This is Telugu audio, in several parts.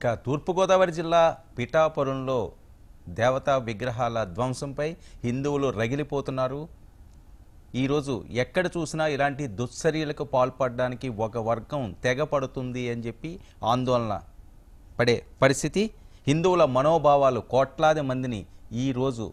ఇక తూర్పుగోదావరి జిల్లా పిఠాపురంలో దేవతా విగ్రహాల ధ్వంసంపై హిందువులు రగిలిపోతున్నారు ఈరోజు ఎక్కడ చూసినా ఇలాంటి దుశ్చర్యలకు పాల్పడడానికి ఒక వర్గం తెగపడుతుంది అని చెప్పి ఆందోళన పడే పరిస్థితి హిందువుల మనోభావాలు కోట్లాది మందిని ఈరోజు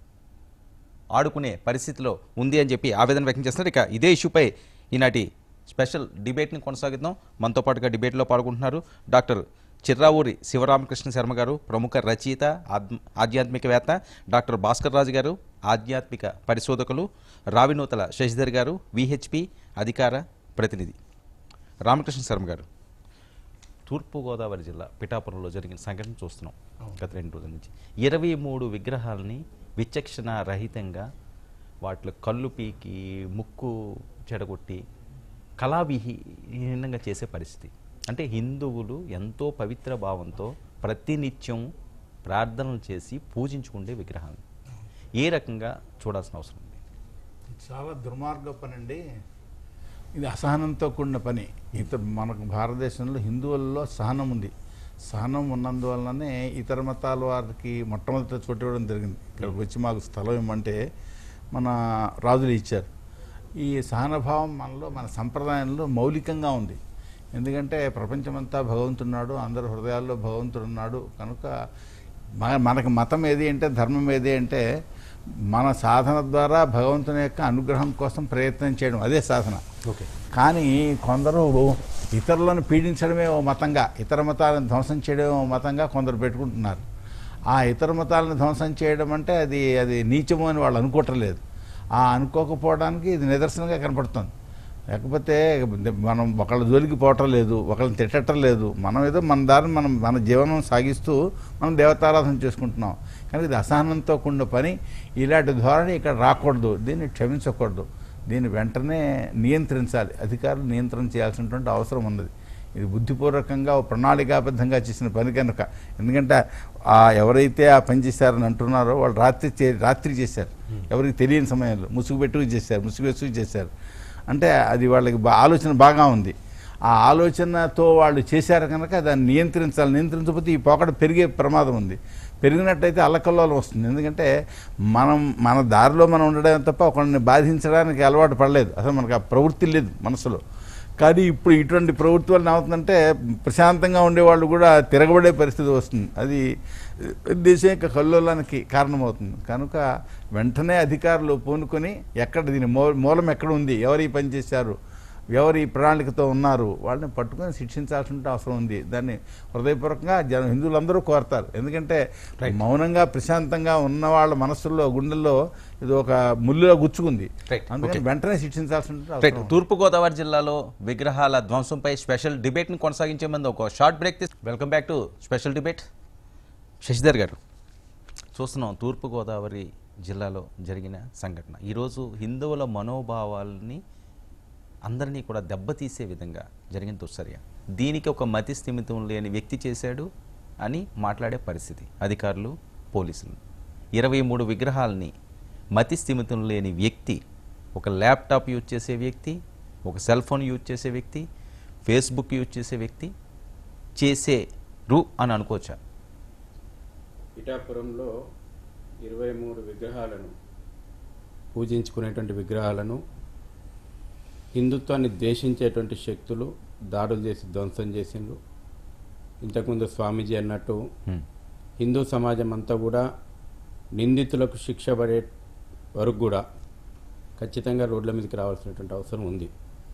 ఆడుకునే పరిస్థితిలో ఉంది అని చెప్పి ఆవేదన వ్యక్తం చేస్తున్నారు ఇక ఇదే ఇష్యూపై ఈనాటి స్పెషల్ డిబేట్ని కొనసాగిద్దాం మనతో పాటుగా డిబేట్లో పాల్గొంటున్నారు డాక్టర్ చిర్రావూరి శివరామకృష్ణ శర్మ గారు ప్రముఖ రచయిత ఆధ్మ- ఆధ్యాత్మికవేత్త డాక్టర్ భాస్కర్ రాజు గారు ఆధ్యాత్మిక పరిశోధకులు రావినూతల శశిధర్ గారు విహెచ్పి అధికార ప్రతినిధి రామకృష్ణ శర్మ గారు తూర్పుగోదావరి జిల్లా పిఠాపురంలో జరిగిన సంఘటన చూస్తున్నాం గత రెండు రోజుల నుంచి ఇరవై మూడు విగ్రహాలని విచక్షణ రహితంగా వాటిలో కళ్ళు పీకి ముక్కు చెడగొట్టి కళావిహీనంగా చేసే పరిస్థితి అంటే హిందువులు ఎంతో పవిత్ర భావంతో ప్రతినిత్యం ప్రార్థనలు చేసి పూజించుకుండే విగ్రహాలు ఏ రకంగా చూడాల్సిన అవసరం ఉంది చాలా దుర్మార్గ పని అండి ఇది అసహనంతో కూడిన పని ఇతర మనకు భారతదేశంలో హిందువుల్లో సహనం ఉంది సహనం ఉన్నందువల్లనే ఇతర మతాల వారికి మొట్టమొదటి చోటు ఇవ్వడం జరిగింది ఇక్కడికి వచ్చి మాకు స్థలం ఇవ్వమంటే మన రాజులు ఇచ్చారు ఈ సహనభావం మనలో మన సంప్రదాయంలో మౌలికంగా ఉంది ఎందుకంటే ప్రపంచమంతా భగవంతున్నాడు అందరి హృదయాల్లో భగవంతుడు ఉన్నాడు కనుక మన- మనకు మతం ఏది అంటే ధర్మం ఏది అంటే మన సాధన ద్వారా భగవంతుని యొక్క అనుగ్రహం కోసం ప్రయత్నం చేయడం అదే సాధన ఓకే కానీ కొందరు ఇతరులను పీడించడమే ఓ మతంగా ఇతర మతాలను ధ్వంసం చేయడమే ఓ మతంగా కొందరు పెట్టుకుంటున్నారు ఆ ఇతర మతాలను ధ్వంసం చేయడం అంటే అది అది నీచము అని వాళ్ళు అనుకోవటం లేదు ఆ అనుకోకపోవడానికి ఇది నిదర్శనంగా కనపడుతుంది లేకపోతే మనం ఒకళ్ళ జోలికి పోవటం లేదు ఒకళ్ళని తిట్టడం లేదు మనం ఏదో మన దారిని మనం మన జీవనం సాగిస్తూ మనం దేవతారాధన చేసుకుంటున్నాం కానీ ఇది అసహనంతో కూడిన పని ఇలాంటి ధోరణి ఇక్కడ రాకూడదు దీన్ని క్షమించకూడదు దీన్ని వెంటనే నియంత్రించాలి అధికారులు నియంత్రణ చేయాల్సినటువంటి అవసరం ఉన్నది ఇది బుద్ధిపూర్వకంగా ఓ ప్రణాళికాబద్ధంగా చేసిన పని కనుక ఎందుకంటే ఆ ఎవరైతే ఆ పని చేశారని అంటున్నారో వాళ్ళు రాత్రి చే- రాత్రి చేశారు ఎవరికి తెలియని సమయంలో ముసుగు పెట్టుకు చేశారు ముసుగు వేసుకు చేశారు అంటే అది వాళ్ళకి బా- ఆలోచన బాగా ఉంది ఆ ఆలోచనతో వాళ్ళు చేశారు కనుక దాన్ని నియంత్రించాలి నియంత్రించకపోతే ఈ పోకడ పెరిగే ప్రమాదం ఉంది పెరిగినట్టయితే అల్లకల్లోలం వస్తుంది ఎందుకంటే మనం మన దారిలో మనం ఉండడం తప్ప ఒకరిని బాధించడానికి అలవాటు పడలేదు అసలు మనకు ఆ ప్రవృత్తి లేదు మనసులో కానీ ఇప్పుడు ఇటువంటి ప్రవృత్తి వల్ల ఏమవుతుందంటే ప్రశాంతంగా ఉండేవాళ్ళు కూడా తిరగబడే పరిస్థితి వస్తుంది అది దేశం యొక్క కల్లోలానికి కారణమవుతుంది కనుక వెంటనే అధికారులు పూనుకొని ఎక్కడ దీని మూ మూలం ఎక్కడ ఉంది ఎవరు ఈ పని చేశారు ఎవరు ఈ ప్రణాళికతో ఉన్నారు వాళ్ళని పట్టుకొని శిక్షించాల్సిన అవసరం ఉంది దాన్ని హృదయపూర్వకంగా జన హిందువులందరూ కోరతారు ఎందుకంటే మౌనంగా ప్రశాంతంగా ఉన్న వాళ్ళ మనసుల్లో గుండెల్లో ఇది ఒక ముల్లులో గుచ్చుకుంది Right. అందుకని Okay. వెంటనే శిక్షించాల్సిన రైట్ అవసరం ఉంది. తూర్పుగోదావరి జిల్లాలో విగ్రహాల ధ్వంసంపై స్పెషల్ డిబేట్ని కొనసాగించే ముందు ఒక షార్ట్ బ్రేక్ తీసు welcome back to special debate Sashidhar garu చూస్తున్నాం తూర్పుగోదావరి జిల్లాలో జరిగిన సంఘటన ఈరోజు హిందువుల మనోభావాల్ని అందరినీ కూడా దెబ్బతీసే విధంగా జరిగిన దుశ్చర్య దీనికి ఒక మతి స్థిమితం లేని వ్యక్తి చేశాడు అని మాట్లాడే పరిస్థితి అధికారులు పోలీసులు ఇరవై మూడు విగ్రహాలని మతి స్థిమితం లేని వ్యక్తి ఒక ల్యాప్టాప్ యూజ్ చేసే వ్యక్తి ఒక సెల్ ఫోన్ యూజ్ చేసే వ్యక్తి ఫేస్బుక్ యూజ్ చేసే వ్యక్తి చేసేరు అని అనుకోవచ్చా పిఠాపురంలో ఇరవై మూడు విగ్రహాలను పూజించుకునేటువంటి విగ్రహాలను హిందుత్వాన్ని ద్వేషించేటువంటి శక్తులు దాడులు చేసి ధ్వంసం చేసిండ్రు ఇంతకుముందు స్వామీజీ అన్నట్టు హ్మ్. హిందూ సమాజం అంతా కూడా నిందితులకు శిక్ష పడే వరకు కూడా ఖచ్చితంగా రోడ్ల మీదకి రావాల్సినటువంటి అవసరం ఉంది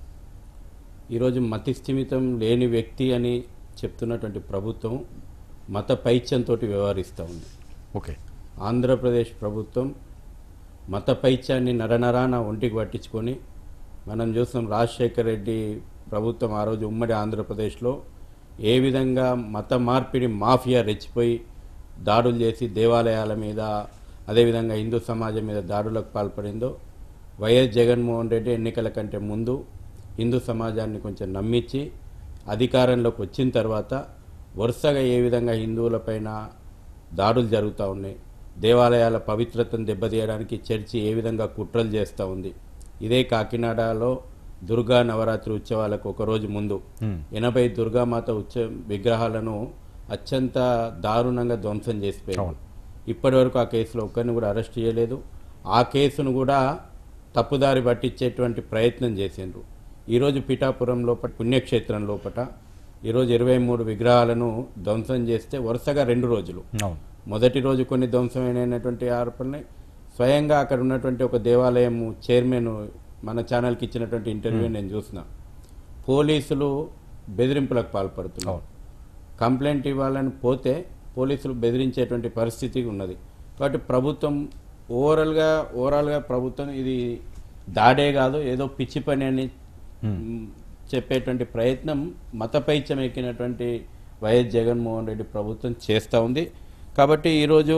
ఈరోజు మతి స్థిమితం లేని వ్యక్తి అని చెప్తున్నటువంటి ప్రభుత్వం మత పైత్యంతో వ్యవహరిస్తూ ఉంది ఓకే ఆంధ్రప్రదేశ్ ప్రభుత్వం మత పైత్యాన్ని నరనరాన ఒంటికి పట్టించుకొని మనం చూస్తున్నాం రాజశేఖర్ రెడ్డి ప్రభుత్వం ఆ రోజు ఉమ్మడి ఆంధ్రప్రదేశ్లో ఏ విధంగా మత మార్పిడి మాఫియా రెచ్చిపోయి దాడులు చేసి దేవాలయాల మీద అదేవిధంగా హిందూ సమాజం మీద దాడులకు పాల్పడిందో వైఎస్ జగన్మోహన్ రెడ్డి ఎన్నికల కంటే ముందు హిందూ సమాజాన్ని కొంచెం నమ్మించి అధికారంలోకి వచ్చిన తర్వాత వరుసగా ఏ విధంగా హిందువులపైన దాడులు జరుగుతూ ఉన్నాయి దేవాలయాల పవిత్రతను దెబ్బతీయడానికి చర్చి ఏ విధంగా కుట్రలు చేస్తూ ఉంది ఇదే కాకినాడలో దుర్గా నవరాత్రి ఉత్సవాలకు ఒక రోజు ముందు హ్మ్. ఎనభై దుర్గామాత ఉత్సవ విగ్రహాలను అత్యంత దారుణంగా ధ్వంసం చేసిపోయారు ఇప్పటి వరకు ఆ కేసులో ఒక్కరిని కూడా అరెస్ట్ చేయలేదు ఆ కేసును కూడా తప్పుదారి పట్టించేటువంటి ప్రయత్నం చేసిండ్రు ఈరోజు పిఠాపురం లోపల పుణ్యక్షేత్రం లోపల ఈరోజు ఇరవై మూడు విగ్రహాలను ధ్వంసం చేస్తే వరుసగా రెండు రోజులు అవును మొదటి రోజు కొన్ని ధ్వంసమైనటువంటి ఆరోపణలు స్వయంగా అక్కడ ఉన్నటువంటి ఒక దేవాలయం చైర్మన్ మన ఛానల్కి ఇచ్చినటువంటి ఇంటర్వ్యూ నేను చూసిన పోలీసులు బెదిరింపులకు పాల్పడుతున్నారు అవును. కంప్లైంట్ ఇవ్వాలని పోతే పోలీసులు బెదిరించేటువంటి పరిస్థితి ఉన్నది కాబట్టి ప్రభుత్వం ఓవరాల్గా ఓవరాల్గా ప్రభుత్వం ఇది దాడే కాదు ఏదో పిచ్చి పని అని మ్, చెప్పేటువంటి ప్రయత్నం మతపైత్యం ఎక్కినటువంటి వైఎస్ జగన్మోహన్ రెడ్డి ప్రభుత్వం చేస్తూ ఉంది కాబట్టి ఈరోజు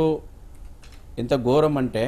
ఎంత ఘోరం అంటే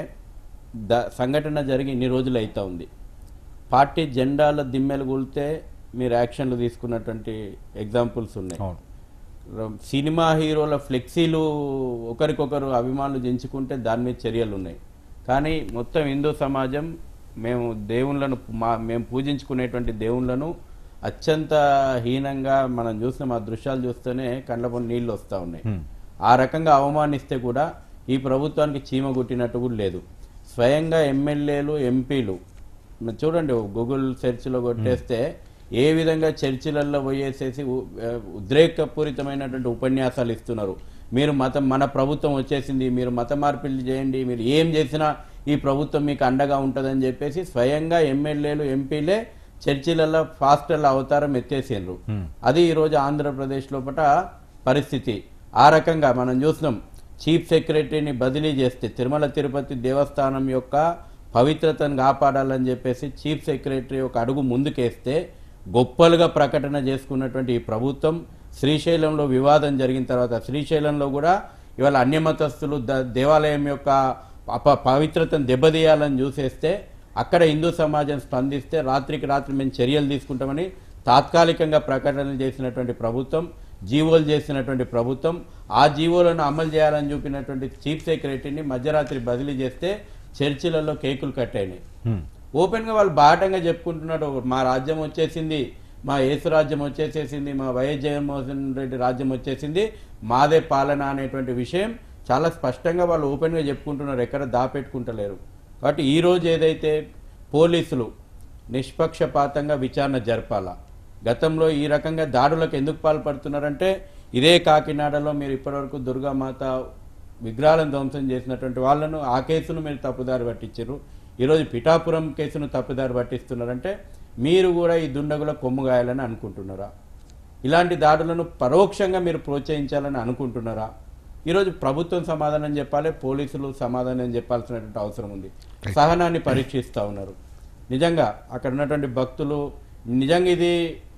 ద సంఘటన జరిగి ఇన్ని రోజులు అవుతా ఉంది పార్టీ జెండాల దిమ్మెలు కూలితే మీరు యాక్షన్లు తీసుకున్నటువంటి ఎగ్జాంపుల్స్ ఉన్నాయి అవును ర- సినిమా హీరోల ఫ్లెక్సీలు ఒకరికొకరు అభిమానులు జంచుకుంటే దాని మీద చర్యలు ఉన్నాయి కానీ మొత్తం హిందూ సమాజం మేము దేవుళ్ళను మా మేము పూజించుకునేటువంటి దేవుళ్ళను అత్యంత హీనంగా మనం చూసిన ఆ దృశ్యాలు చూస్తేనే కళ్ళ నీళ్ళు వస్తూ ఉన్నాయి ఆ రకంగా అవమానిస్తే కూడా ఈ ప్రభుత్వానికి చీమ గుట్టినట్టు కూడా లేదు స్వయంగా ఎమ్మెల్యేలు ఎంపీలు మీరు చూడండి గూగుల్ సెర్చ్లో కొట్టేస్తే ఏ విధంగా చర్చిలలో పోయేసేసి ఉ- ఆ, ఉద్రేకపూరితమైనటువంటి ఉపన్యాసాలు ఇస్తున్నారు మీరు మతం మన ప్రభుత్వం వచ్చేసింది మీరు మత మార్పిడి చేయండి మీరు ఏం చేసినా ఈ ప్రభుత్వం మీకు అండగా ఉంటుందని చెప్పేసి స్వయంగా ఎమ్మెల్యేలు ఎంపీలే చర్చిలలో ఫాస్టర్ల అవతారం ఎత్తేసిండ్రు అది ఈరోజు ఆంధ్రప్రదేశ్ లోపల పరిస్థితి ఆ రకంగా మనం చూసినాం చీఫ్ సెక్రటరీని బదిలీ చేస్తే తిరుమల తిరుపతి దేవస్థానం యొక్క పవిత్రతను కాపాడాలని చెప్పేసి చీఫ్ సెక్రటరీ ఒక అడుగు ముందుకేస్తే గొప్పలుగా ప్రకటన చేసుకున్నటువంటి ఈ ప్రభుత్వం శ్రీశైలంలో వివాదం జరిగిన తర్వాత శ్రీశైలంలో కూడా ఇవాళ అన్యమతస్తులు ద- దేవాలయం యొక్క అప పవిత్రతను దెబ్బతీయాలని చూసేస్తే అక్కడ హిందూ సమాజం స్పందిస్తే రాత్రికి రాత్రి మేము చర్యలు తీసుకుంటామని తాత్కాలికంగా ప్రకటనలు చేసినటువంటి ప్రభుత్వం జీవోలు చేసినటువంటి ప్రభుత్వం ఆ జీవోలను అమలు చేయాలని చూపినటువంటి చీఫ్ సెక్రటరీని మధ్యరాత్రి బదిలీ చేస్తే చర్చిలలో కేకులు కట్టాయినాయి ఓపెన్గా వాళ్ళు బాటంగా చెప్పుకుంటున్నాడు మా రాజ్యం వచ్చేసింది మా యేసు రాజ్యం వచ్చేసేసింది మా వైఎస్ జగన్మోహన్ రెడ్డి రాజ్యం వచ్చేసింది మాదే పాలన అనేటువంటి విషయం చాలా స్పష్టంగా వాళ్ళు ఓపెన్గా చెప్పుకుంటున్నారు ఎక్కడ దాపెట్టుకుంటలేరు కాబట్టి ఈ రోజు ఏదైతే పోలీసులు నిష్పక్షపాతంగా విచారణ జరపాలా గతంలో ఈ రకంగా దాడులకు ఎందుకు పాల్పడుతున్నారంటే ఇదే కాకినాడలో మీరు ఇప్పటివరకు దుర్గామాత విగ్రహాలను ధ్వంసం చేసినటువంటి వాళ్ళను ఆ కేసును మీరు తప్పుదారి పట్టించారు ఈరోజు పిఠాపురం కేసును తప్పుదారి పట్టిస్తున్నారంటే మీరు కూడా ఈ దుండగుల కొమ్ముగాయాలని అనుకుంటున్నారా ఇలాంటి దాడులను పరోక్షంగా మీరు ప్రోత్సహించాలని అనుకుంటున్నారా ఈరోజు ప్రభుత్వం సమాధానం చెప్పాలి పోలీసులు సమాధానం చెప్పాల్సినటువంటి అవసరం ఉంది సహనాన్ని పరీక్షిస్తూ ఉన్నారు నిజంగా అక్కడ ఉన్నటువంటి భక్తులు నిజంగా ఇది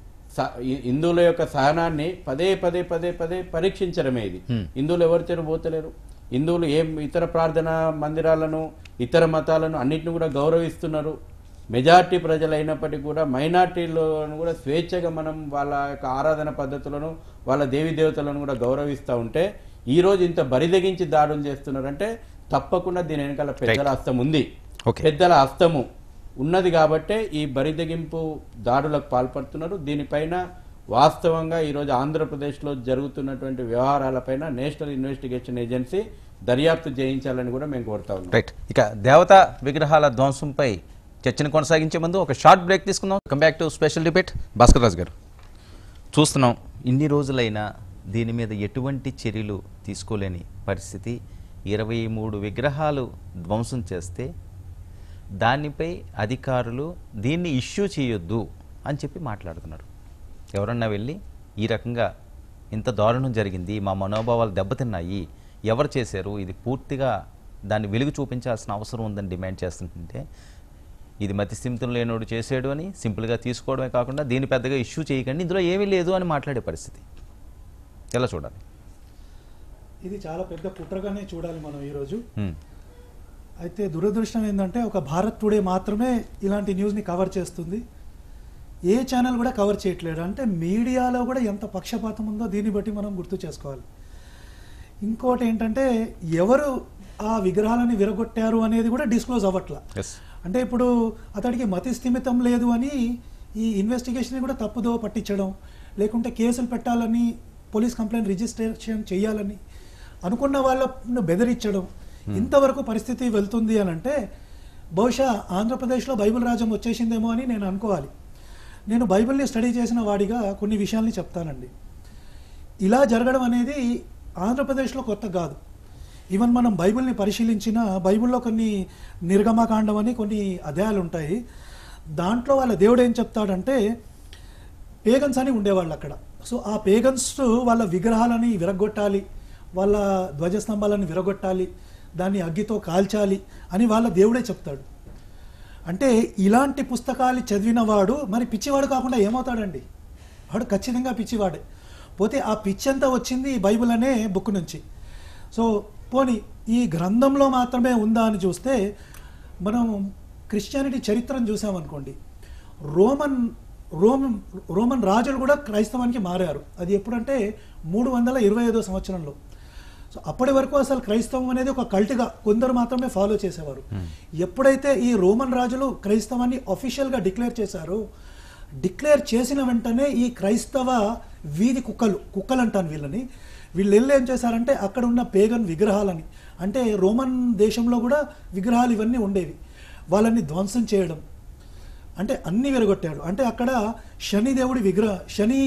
స- ఈ- హిందువుల యొక్క సహనాన్ని పదే పదే పదే పదే పరీక్షించడమే ఇది హిందువులు ఎవరు తెరబోతలేరు హిందువులు ఏం ఇతర ప్రార్థనా మందిరాలను ఇతర మతాలను అన్నిటిని కూడా గౌరవిస్తున్నారు మెజార్టీ ప్రజలు అయినప్పటికీ కూడా మైనార్టీలను కూడా స్వేచ్ఛగా మనం వాళ్ళ యొక్క ఆరాధన పద్ధతులను వాళ్ళ దేవి దేవతలను కూడా గౌరవిస్తూ ఉంటే ఈ రోజు ఇంత బరిదగించి దాడులు చేస్తున్నారంటే తప్పకుండా దీని వెనకాల పెద్దల హస్తం ఉంది Okay. పెద్దల హస్తము ఉన్నది కాబట్టే ఈ బరిదగింపు దాడులకు పాల్పడుతున్నారు దీనిపైన వాస్తవంగా ఈరోజు ఆంధ్రప్రదేశ్లో జరుగుతున్నటువంటి వ్యవహారాలపైన నేషనల్ ఇన్వెస్టిగేషన్ ఏజెన్సీ దర్యాప్తు చేయించాలని కూడా మేము కోరుతా ఉన్నాం రైట్ ఇక దేవతా విగ్రహాల ధ్వంసంపై చర్చను కొనసాగించే ముందు ఒక షార్ట్ బ్రేక్ తీసుకుందాం come back to special debate Bhaskar Raju garu చూస్తున్నాం ఇన్ని రోజులైనా దీని మీద ఎటువంటి చర్యలు తీసుకోలేని పరిస్థితి ఇరవై మూడు విగ్రహాలు ధ్వంసం చేస్తే దానిపై అధికారులు దీన్ని ఇష్యూ చేయొద్దు అని చెప్పి మాట్లాడుతున్నారు ఎవరన్నా వెళ్ళి ఈ రకంగా ఇంత దారుణం జరిగింది మా మనోభావాలు దెబ్బతిన్నాయి ఎవరు చేశారు ఇది పూర్తిగా దాన్ని వెలుగు చూపించాల్సిన అవసరం ఉందని డిమాండ్ చేస్తుంటే ఇది మతిస్థిమితం లేనోడు చేసాడు అని సింపుల్గా తీసుకోవడమే కాకుండా దీన్ని పెద్దగా ఇష్యూ చేయకండి ఇందులో ఏమీ లేదు అని మాట్లాడే పరిస్థితి ఎలా చూడాలి ఇది చాలా పెద్ద కుట్రగానే చూడాలి మనం ఈరోజు హ్మ్. అయితే దురదృష్టం ఏంటంటే ఒక భారత్ టుడే మాత్రమే ఇలాంటి న్యూస్ని కవర్ చేస్తుంది ఏ ఛానల్ కూడా కవర్ చేయట్లేదు అంటే మీడియాలో కూడా ఎంత పక్షపాతం ఉందో దీన్ని బట్టి మనం గుర్తు చేసుకోవాలి ఇంకోటి ఏంటంటే ఎవరు ఆ విగ్రహాలని విరగొట్టారు అనేది కూడా డిస్క్లోజ్ అవ్వట్లా ఎస్ అంటే ఇప్పుడు అతడికి మతి స్థిమితం లేదు అని ఈ ఇన్వెస్టిగేషన్ కూడా తప్పుదో పట్టించడం లేకుంటే కేసులు పెట్టాలని పోలీస్ కంప్లైంట్ రిజిస్ట్రేషన్ చేయాలని అనుకున్న వాళ్ళను బెదిరించడం ఇంతవరకు పరిస్థితి వెళ్తుంది అని అంటే బహుశా ఆంధ్రప్రదేశ్లో బైబిల్ రాజ్యం వచ్చేసిందేమో అని నేను అనుకోవాలి నేను బైబిల్ని స్టడీ చేసిన వాడిగా కొన్ని విషయాల్ని చెప్తానండి ఇలా జరగడం అనేది ఆంధ్రప్రదేశ్లో కొత్త కాదు ఈవెన్ మనం బైబిల్ని పరిశీలించిన బైబిల్లో కొన్ని నిర్గమకాండం అని కొన్ని అధ్యాయాలు ఉంటాయి దాంట్లో వాళ్ళ దేవుడు ఏం చెప్తాడంటే పేగన్స్ అని ఉండేవాళ్ళు అక్కడ సో ఆ పేగన్స్ వాళ్ళ విగ్రహాలని విరగొట్టాలి వాళ్ళ ధ్వజస్తంభాలను విరగొట్టాలి దాన్ని అగ్గితో కాల్చాలి అని వాళ్ళ దేవుడే చెప్తాడు అంటే ఇలాంటి పుస్తకాలు చదివిన వాడు మరి పిచ్చివాడు కాకుండా ఏమవుతాడండి వాడు ఖచ్చితంగా పిచ్చివాడే పోతే ఆ పిచ్చి అంతా వచ్చింది ఈ బైబిల్ అనే బుక్ నుంచి సో పోనీ ఈ గ్రంథంలో మాత్రమే ఉందా అని చూస్తే మనం క్రిస్టియానిటీ చరిత్రను చూసామనుకోండి రోమన్ రోమన్ రోమన్ రాజులు కూడా క్రైస్తవానికి మారారు అది ఎప్పుడంటే మూడు వందల ఇరవై ఐదో సంవత్సరంలో సో అప్పటి వరకు అసలు క్రైస్తవం అనేది ఒక కల్ట్గా కొందరు మాత్రమే ఫాలో చేసేవారు ఎప్పుడైతే ఈ రోమన్ రాజులు క్రైస్తవాన్ని అఫీషియల్గా డిక్లేర్ చేశారో డిక్లేర్ చేసిన వెంటనే ఈ క్రైస్తవ వీధి కుక్కలు కుక్కలు అంటాను వీళ్ళని వీళ్ళు వెళ్ళి ఏం చేశారంటే అక్కడ ఉన్న పేగన్ విగ్రహాలని అంటే రోమన్ దేశంలో కూడా విగ్రహాలు ఇవన్నీ ఉండేవి వాళ్ళని ధ్వంసం చేయడం అంటే అన్ని విరగొట్టాడు అంటే అక్కడ శని దేవుడి విగ్రహ శని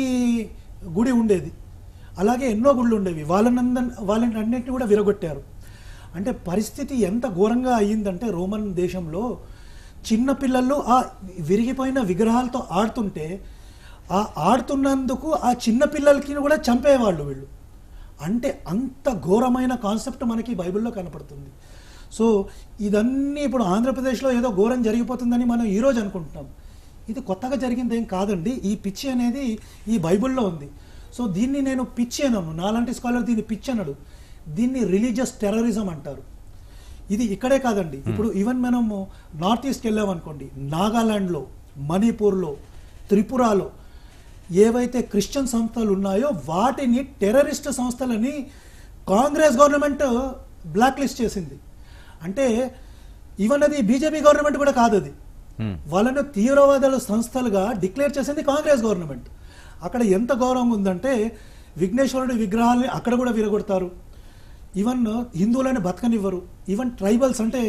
గుడి ఉండేది అలాగే ఎన్నో గుళ్ళు ఉండేవి వాళ్ళనంద వాళ్ళని అన్నింటినీ కూడా విరగొట్టారు అంటే పరిస్థితి ఎంత ఘోరంగా అయ్యిందంటే రోమన్ దేశంలో చిన్న పిల్లలు ఆ విరిగిపోయిన విగ్రహాలతో ఆడుతుంటే ఆ ఆడుతున్నందుకు ఆ చిన్న పిల్లలకి కూడా చంపేవాళ్ళు వీళ్ళు అంటే అంత ఘోరమైన కాన్సెప్ట్ మనకి బైబిల్లో కనపడుతుంది సో ఇదన్నీ ఇప్పుడు ఆంధ్రప్రదేశ్లో ఏదో ఘోరం జరిగిపోతుందని మనం ఈరోజు అనుకుంటున్నాం ఇది కొత్తగా జరిగింది ఏం కాదండి ఈ పిచ్చి అనేది ఈ బైబిల్లో ఉంది సో దీన్ని నేను పిచ్చి అనను నాలాంటి స్కాలర్ దీన్ని పిచ్చి అనడు దీన్ని రిలీజియస్ టెర్రరిజం అంటారు ఇది ఇక్కడే కాదండి ఇప్పుడు ఈవెన్ మనము నార్త్ ఈస్ట్కి వెళ్ళామనుకోండి నాగాలాండ్లో మణిపూర్లో త్రిపురలో ఏవైతే క్రిస్టియన్ సంస్థలు ఉన్నాయో వాటిని టెర్రరిస్ట్ సంస్థలని కాంగ్రెస్ గవర్నమెంట్ బ్లాక్ లిస్ట్ చేసింది అంటే ఈవెన్ అది బీజేపీ గవర్నమెంట్ కూడా కాదు అది Hmm. వాళ్ళను తీవ్రవాదాల సంస్థలుగా డిక్లేర్ చేసింది కాంగ్రెస్ గవర్నమెంట్ అక్కడ ఎంత గౌరవం ఉందంటే విఘ్నేశ్వరుడి విగ్రహాలని అక్కడ కూడా విరగొడతారు ఈవెన్ హిందువులని బతకనివ్వరు ఈవెన్ ట్రైబల్స్ అంటే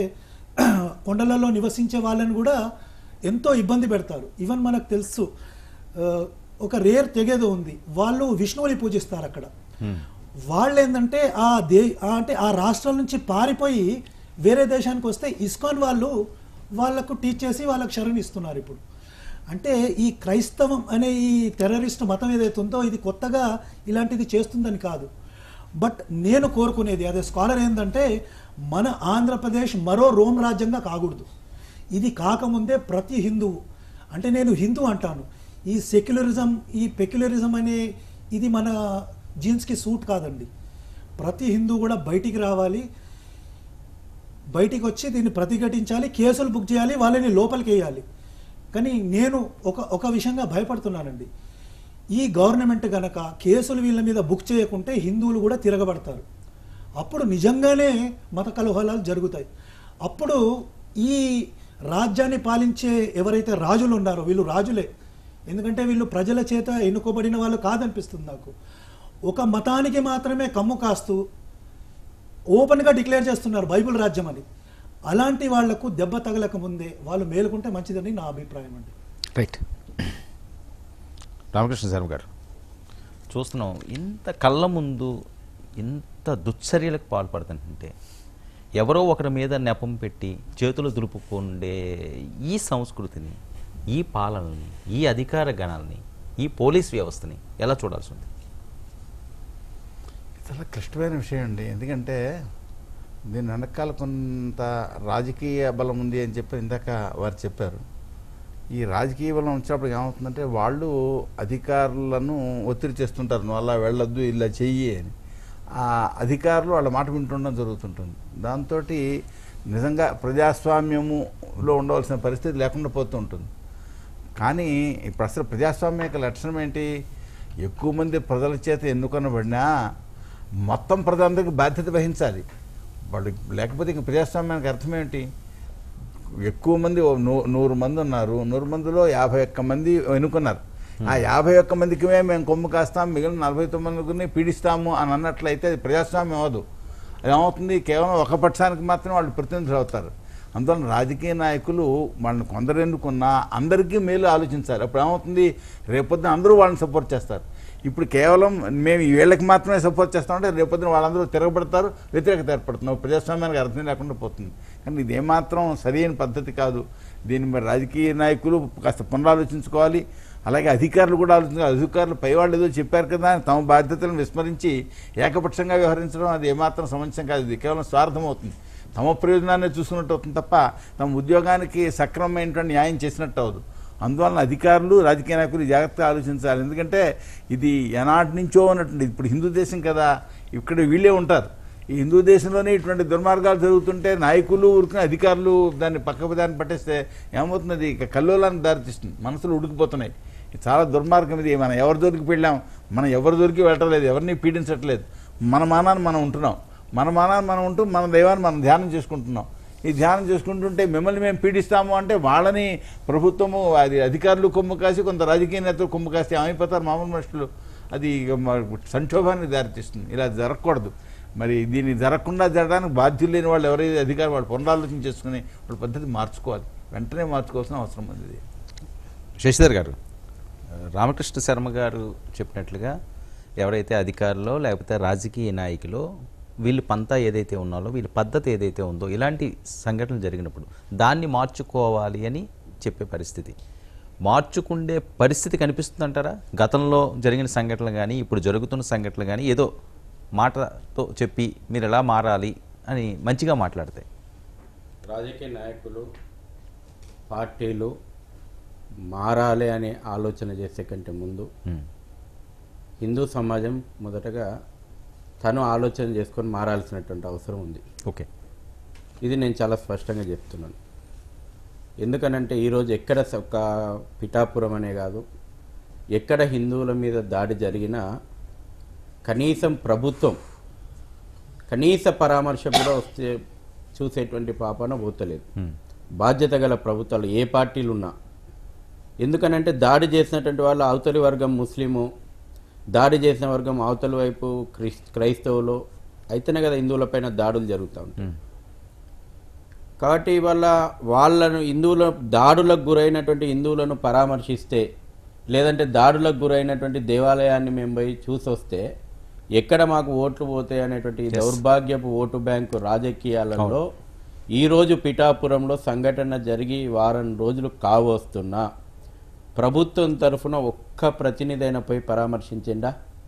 కొండలలో నివసించే వాళ్ళని కూడా ఎంతో ఇబ్బంది పెడతారు ఈవెన్ మనకు తెలుసు ఆ, ఒక రేర్ తెగేదో ఉంది వాళ్ళు విష్ణువుని పూజిస్తారు అక్కడ వాళ్ళు ఏంటంటే ఆ దే ఆ అంటే ఆ రాష్ట్రం నుంచి పారిపోయి వేరే దేశానికి వస్తే ఇస్కాన్ వాళ్ళు వాళ్ళకు టీచ్ చేసి వాళ్ళకు శరణ్ ఇస్తున్నారు ఇప్పుడు అంటే ఈ క్రైస్తవం అనే ఈ టెర్రరిస్ట్ మతం ఏదైతే ఉందో ఇది కొత్తగా ఇలాంటిది చేస్తుందని కాదు బట్ నేను కోరుకునేది అదే స్కాలర్ ఏంటంటే మన ఆంధ్రప్రదేశ్ మరో రోమ్ రాజ్యంగా కాకూడదు ఇది కాకముందే ప్రతి హిందువు అంటే నేను హిందూ అంటాను ఈ సెక్యులరిజం ఈ పెక్యులరిజం అనే ఇది మన జీన్స్కి సూట్ కాదండి ప్రతి హిందూ కూడా బయటికి రావాలి బయటికి వచ్చి దీన్ని ప్రతిఘటించాలి కేసులు బుక్ చేయాలి వాళ్ళని లోపలికి వేయాలి కానీ నేను ఒక ఒక విషయంగా భయపడుతున్నానండి ఈ గవర్నమెంట్ గనక కేసులు వీళ్ళ మీద బుక్ చేయకుంటే హిందువులు కూడా తిరగబడతారు అప్పుడు నిజంగానే మత కలహాలు జరుగుతాయి అప్పుడు ఈ రాజ్యాన్ని పాలించే ఎవరైతే రాజులు ఉన్నారో వీళ్ళు రాజులే ఎందుకంటే వీళ్ళు ప్రజల చేత ఎన్నుకోబడిన వాళ్ళు కాదనిపిస్తుంది నాకు ఒక మతానికి మాత్రమే కమ్ము కాస్తూ ఓపెన్గా డిక్లేర్ చేస్తున్నారు బైబిల్ రాజ్యం అని అలాంటి వాళ్లకు దెబ్బ తగలక ముందే వాళ్ళు మేలుకుంటే మంచిదని నా అభిప్రాయం అండి రైట్ రామకృష్ణ శర్మ గారు చూస్తున్నాం ఇంత కళ్ళ ముందు ఇంత దుశ్చర్యలకు పాల్పడుతుంటే ఎవరో ఒకరి మీద నెపం పెట్టి చేతులు దులుపుకుండే ఈ సంస్కృతిని ఈ పాలనని ఈ అధికార గణాలని ఈ పోలీస్ వ్యవస్థని ఎలా చూడాల్సి ఉంది చాలా క్లిష్టమైన విషయం అండి ఎందుకంటే దీని వెనకాల కొంత రాజకీయ బలం ఉంది అని చెప్పి ఇందాక వారు చెప్పారు ఈ రాజకీయ బలం వచ్చినప్పుడు ఏమవుతుందంటే వాళ్ళు అధికారులను ఒత్తిడి చేస్తుంటారు నువ్వు అలా వెళ్ళొద్దు ఇలా చెయ్యి అని ఆ అధికారులు వాళ్ళ మాట వింటుండడం జరుగుతుంటుంది దాంతో నిజంగా ప్రజాస్వామ్యములో ఉండవలసిన పరిస్థితి లేకుండా పోతూ ఉంటుంది కానీ ఇప్పుడు అసలు ప్రజాస్వామ్య యొక్క లక్షణం ఏంటి ఎక్కువ మంది ప్రజల చేత ఎన్నుకొనబడినా మొత్తం ప్రజలందరికీ బాధ్యత వహించాలి వాళ్ళు లేకపోతే ఇంక ప్రజాస్వామ్యానికి అర్థం ఏంటి ఎక్కువ మంది ఓ నూ నూరు మంది ఉన్నారు నూరు మందిలో యాభై ఒక్క మంది ఎన్నుకున్నారు ఆ యాభై ఒక్క మందికిమే మేము కొమ్ము కాస్తాం మిగిలిన నలభై తొమ్మిది మందిని పీడిస్తాము అని అన్నట్లయితే అది ప్రజాస్వామ్యం అవ్వదు అది ఏమవుతుంది కేవలం ఒక పక్షానికి మాత్రం వాళ్ళు ప్రతినిధులు అవుతారు అందువలన రాజకీయ నాయకులు వాళ్ళని కొందరు ఎన్నుకున్నా అందరికీ మేలు ఆలోచించాలి అప్పుడు ఏమవుతుంది రేపొద్దున అందరూ వాళ్ళని సపోర్ట్ చేస్తారు ఇప్పుడు కేవలం మేము వీళ్ళకి మాత్రమే సపోర్ట్ చేస్తామంటే రేపొద్దున వాళ్ళందరూ తిరగబడతారు వ్యతిరేకత ఏర్పడుతుంది ప్రజాస్వామ్యానికి అర్థం లేకుండా పోతుంది కానీ ఇది ఏమాత్రం సరైన పద్ధతి కాదు దీన్ని మరి రాజకీయ నాయకులు కాస్త పునరాలోచించుకోవాలి అలాగే అధికారులు కూడా ఆలోచించాలి అధికారులు పైవాళ్ళు ఏదో చెప్పారు కదా అని తమ బాధ్యతలను విస్మరించి ఏకపక్షంగా వ్యవహరించడం అది ఏమాత్రం సమంజసం కాదు ఇది కేవలం స్వార్థం అవుతుంది తమ ప్రయోజనాన్ని చూసుకున్నట్టు అవుతుంది తప్ప తమ ఉద్యోగానికి సక్రమమైనటువంటి న్యాయం చేసినట్టు అవ్వదు అందువలన అధికారులు రాజకీయ నాయకులు జాగ్రత్తగా ఆలోచించాలి ఎందుకంటే ఇది ఎనాటి నుంచో ఉన్నటువంటి ఇప్పుడు హిందూ దేశం కదా ఇక్కడ వీళ్ళే ఉంటారు ఈ హిందూ దేశంలోనే ఇటువంటి దుర్మార్గాలు జరుగుతుంటే నాయకులు ఊరుకునే అధికారులు దాన్ని పక్క దాన్ని పట్టేస్తే ఏమవుతుంది ఇక కల్లోలానికి దారితీస్తుంది మనసులు ఉడికిపోతున్నాయి ఇది చాలా దుర్మార్గం ఇది మనం ఎవరి దొరికి వెళ్ళాం మనం ఎవరి దొరికి వెళ్ళట్లేదు ఎవరిని పీడించట్లేదు మన మానాన్ని మనం ఉంటున్నాం మన మానాన్ని మనం ఉంటూ మన దైవాన్ని మనం ధ్యానం చేసుకుంటున్నాం ఈ ధ్యానం చేసుకుంటుంటే మిమ్మల్ని మేము పీడిస్తాము అంటే వాళ్ళని ప్రభుత్వము అది అధికారులు కొమ్ము కాసి కొంత రాజకీయ నేతలు కొమ్ము కాసి ఏమైపోతారు మామూలు మనుషులు అది ఇక మ- సంక్షోభానికి దారితీస్తుంది ఇలా జరగకూడదు మరి దీన్ని జరగకుండా జరగడానికి బాధ్యులు లేని వాళ్ళు ఎవరైతే అధికారులు వాళ్ళు పునరాలోచన చేసుకుని వాళ్ళ పద్ధతి మార్చుకోవాలి వెంటనే మార్చుకోవాల్సిన అవసరం ఉంది ఇది శశిధర్ గారు రామకృష్ణ శర్మ గారు చెప్పినట్లుగా ఎవరైతే అధికారులో లేకపోతే రాజకీయ నాయకులో వీళ్ళు పంతా ఏదైతే ఉన్నాలో వీళ్ళ పద్ధతి ఏదైతే ఉందో ఇలాంటి సంఘటనలు జరిగినప్పుడు దాన్ని మార్చుకోవాలి అని చెప్పే పరిస్థితి మార్చుకుండే పరిస్థితి కనిపిస్తుందంటారా గతంలో జరిగిన సంఘటనలు కానీ ఇప్పుడు జరుగుతున్న సంఘటనలు కానీ ఏదో మాటతో చెప్పి మీరు ఎలా మారాలి అని మంచిగా మాట్లాడతాయి రాజకీయ నాయకులు పార్టీలు మారాలి అనే ఆలోచన చేసే కంటే ముందు ఉమ్, హిందూ సమాజం మొదటగా తను ఆలోచన చేసుకొని మారాల్సినటువంటి అవసరం ఉంది ఓకే ఇది నేను చాలా స్పష్టంగా చెప్తున్నాను ఎందుకనంటే ఈరోజు ఎక్కడ స- ఒక పిఠాపురం అనే కాదు ఎక్కడ హిందువుల మీద దాడి జరిగినా కనీసం ప్రభుత్వం కనీస పరామర్శ కూడా వస్తే చూసేటువంటి పాపన పోతలేదు ఉమ్, బాధ్యత గల ప్రభుత్వాలు ఏ పార్టీలు ఉన్నా ఎందుకనంటే దాడి చేసినటువంటి వాళ్ళు అవతలి వర్గం ముస్లిము దాడి చేసిన వర్గం అవతలి వైపు క్రిస్ క్రైస్తవులు అయితేనే కదా హిందువులపైన దాడులు జరుగుతూ ఉంటాయి ఉమ్, కాబట్టి ఇవాళ వాళ్ళను హిందువుల దాడులకు గురైనటువంటి హిందువులను పరామర్శిస్తే లేదంటే దాడులకు గురైనటువంటి దేవాలయాన్ని మేము పోయి చూసొస్తే ఎక్కడ మాకు ఓట్లు పోతాయి అనేటువంటి ఈ దౌర్భాగ్యపు ఓటు బ్యాంకు రాజకీయాలలో ఈ రోజు పిఠాపురంలో సంఘటన జరిగి వారం రోజులు కావస్తున్నా ప్రభుత్వం తరఫున ఒక్క ప్రతినిధి అయినా పోయి పరామర్శించిండా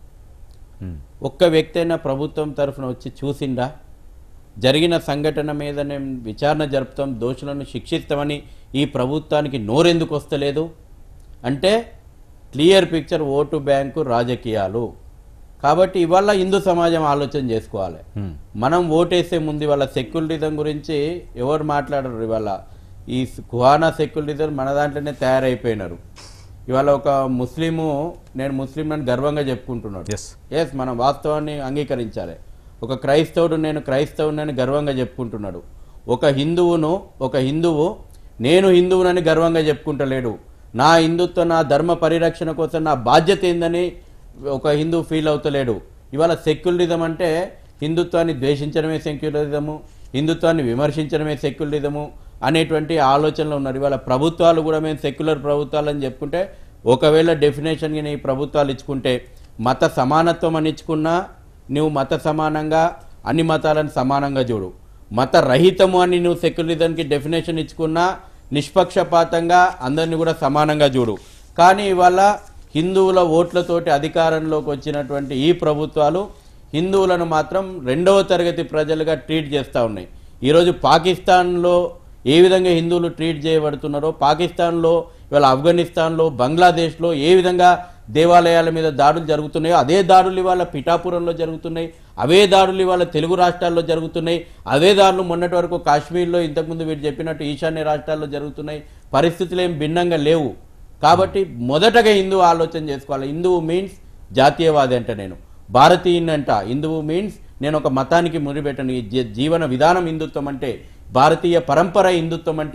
ఉమ్, ఒక్క వ్యక్తి అయినా ప్రభుత్వం తరఫున వచ్చి చూసిండా జరిగిన సంఘటన మీద మేము విచారణ జరుపుతాం దోషులను శిక్షిస్తామని ఈ ప్రభుత్వానికి నోరెందుకు వస్తలేదు అంటే క్లియర్ పిక్చర్ ఓటు బ్యాంకు రాజకీయాలు కాబట్టి ఇవాళ హిందూ సమాజం ఆలోచన చేసుకోవాలి ఉమ్, మనం ఓటేసే ముందు ఇవాళ సెక్యులరిజం గురించి ఎవరు మాట్లాడరు ఇవాళ ఈ కుహానా సెక్యులరిజం మన దాంట్లోనే తయారైపోయినారు ఇవాళ ఒక ముస్లిము నేను ముస్లిం అని గర్వంగా చెప్పుకుంటున్నాడు ఎస్ ఎస్ మనం వాస్తవాన్ని అంగీకరించాలి ఒక క్రైస్తవుడు నేను క్రైస్తవునని గర్వంగా చెప్పుకుంటున్నాడు ఒక హిందువును ఒక హిందువు నేను హిందువునని గర్వంగా చెప్పుకుంటలేడు నా హిందుత్వ నా ధర్మ పరిరక్షణ కోసం నా బాధ్యత ఏందని ఒక హిందువు ఫీల్ అవుతలేడు ఇవాళ సెక్యులరిజం అంటే హిందుత్వాన్ని ద్వేషించడమే సెక్యులరిజము హిందుత్వాన్ని విమర్శించడమే సెక్యులరిజము అనేటువంటి ఆలోచనలో ఉన్నారు ఇవాళ ప్రభుత్వాలు కూడా మేము సెక్యులర్ ప్రభుత్వాలు అని చెప్పుకుంటే ఒకవేళ డెఫినేషన్కి నీ ప్రభుత్వాలు ఇచ్చుకుంటే మత సమానత్వం అని ఇచ్చుకున్నా నువ్వు మత సమానంగా అన్ని మతాలను సమానంగా చూడు మత రహితము అని నువ్వు సెక్యులరిజంకి డెఫినేషన్ ఇచ్చుకున్నా నిష్పక్షపాతంగా అందరిని కూడా సమానంగా చూడు కానీ ఇవాళ హిందువుల ఓట్లతోటి అధికారంలోకి వచ్చినటువంటి ఈ ప్రభుత్వాలు హిందువులను మాత్రం రెండవ తరగతి ప్రజలుగా ట్రీట్ చేస్తూ ఉన్నాయి ఈరోజు పాకిస్తాన్లో ఏ విధంగా హిందువులు ట్రీట్ చేయబడుతున్నారో పాకిస్తాన్లో ఇవాళ ఆఫ్ఘనిస్తాన్లో బంగ్లాదేశ్లో ఏ విధంగా దేవాలయాల మీద దాడులు జరుగుతున్నాయో అదే దాడులు ఇవాళ పిఠాపురంలో జరుగుతున్నాయి అవే దాడులు ఇవాళ తెలుగు రాష్ట్రాల్లో జరుగుతున్నాయి అదే దాడులు మొన్నటి వరకు కాశ్మీర్లో ఇంతకుముందు వీరు చెప్పినట్టు ఈశాన్య రాష్ట్రాల్లో జరుగుతున్నాయి పరిస్థితులు ఏం భిన్నంగా లేవు కాబట్టి మొదటగా హిందువు ఆలోచన చేసుకోవాలి హిందువు మీన్స్ జాతీయవాది అంట నేను భారతీయుని అంట హిందువు మీన్స్ నేను ఒక మతానికి ముడిపెట్టను ఈ జీ- జీవన విధానం హిందుత్వం అంటే భారతీయ పరంపర హిందుత్వం అంటే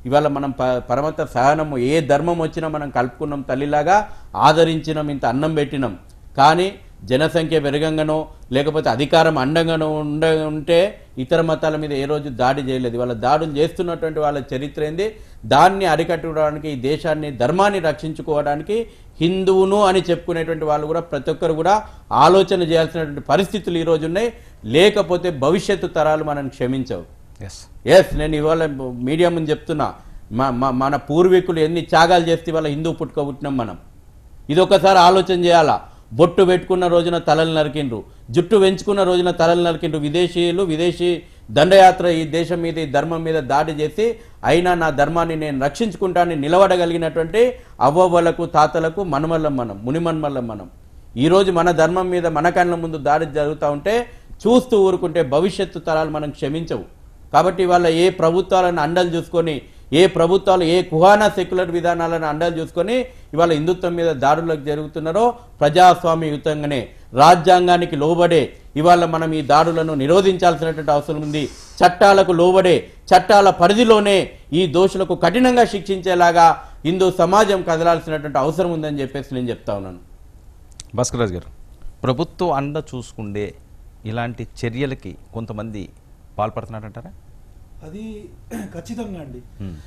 ఇవాళ మనం ప- పరమత సహనము ఏ ధర్మం వచ్చినా మనం కలుపుకున్నాం తల్లిలాగా ఆదరించినాం ఇంత అన్నం పెట్టినాం కానీ జనసంఖ్య పెరగంగానో లేకపోతే అధికారం అండంగానో ఉండ ఉంటే ఇతర మతాల మీద ఏ రోజు దాడి చేయలేదు వాళ్ళ దాడులు చేస్తున్నటువంటి వాళ్ళ చరిత్ర ఏంది దాన్ని అరికట్టడానికి ఈ దేశాన్ని ధర్మాన్ని రక్షించుకోవడానికి హిందువును అని చెప్పుకునేటువంటి వాళ్ళు కూడా ప్రతి ఒక్కరు కూడా ఆలోచన చేయాల్సినటువంటి పరిస్థితులు ఈరోజు ఉన్నాయి లేకపోతే భవిష్యత్తు తరాలు మనం క్షమించవు ఎస్ ఎస్ నేను ఇవాళ మీడియా ముందు చెప్తున్నా మా- మా- మన పూర్వీకులు ఎన్ని త్యాగాలు చేస్తే ఇవాళ హిందూ పుట్టుక పుట్టినాం మనం ఇది ఒకసారి ఆలోచన చేయాలా బొట్టు పెట్టుకున్న రోజున తలలు నరికిండ్రు జుట్టు వెంచుకున్న రోజున తలలు నరికిండ్రు విదేశీయులు విదేశీ దండయాత్ర ఈ దేశం మీద ఈ ధర్మం మీద దాడి చేసి అయినా నా ధర్మాన్ని నేను రక్షించుకుంటానని నిలబడగలిగినటువంటి అవ్వవ్వలకు తాతలకు మనమల్లం మనం మునిమన్మల్లం మనం ఈరోజు మన ధర్మం మీద మన కళ్ళ ముందు దాడి జరుగుతూ ఉంటే చూస్తూ ఊరుకుంటే భవిష్యత్తు తరాలు మనం క్షమించవు కాబట్టి వాళ్ళ ఏ ప్రభుత్వాలను అండలు చూసుకొని ఏ ప్రభుత్వాలు ఏ కుహానా సెక్యులర్ విధానాలను అండలు చూసుకొని ఇవాళ హిందుత్వం మీద దాడులకు జరుగుతున్నారో ప్రజాస్వామ్యయుతంగానే రాజ్యాంగానికి లోబడే ఇవాళ మనం ఈ దాడులను నిరోధించాల్సినటువంటి అవసరం ఉంది చట్టాలకు లోబడే చట్టాల పరిధిలోనే ఈ దోషులకు కఠినంగా శిక్షించేలాగా హిందూ సమాజం కదలాల్సినటువంటి అవసరం ఉందని చెప్పేసి నేను చెప్తా ఉన్నాను భాస్కర్ గారు ప్రభుత్వం అండ చూసుకుండే ఇలాంటి చర్యలకి కొంతమంది పాల్పడుతున్నారంటారా అది ఖచ్చితంగా అండి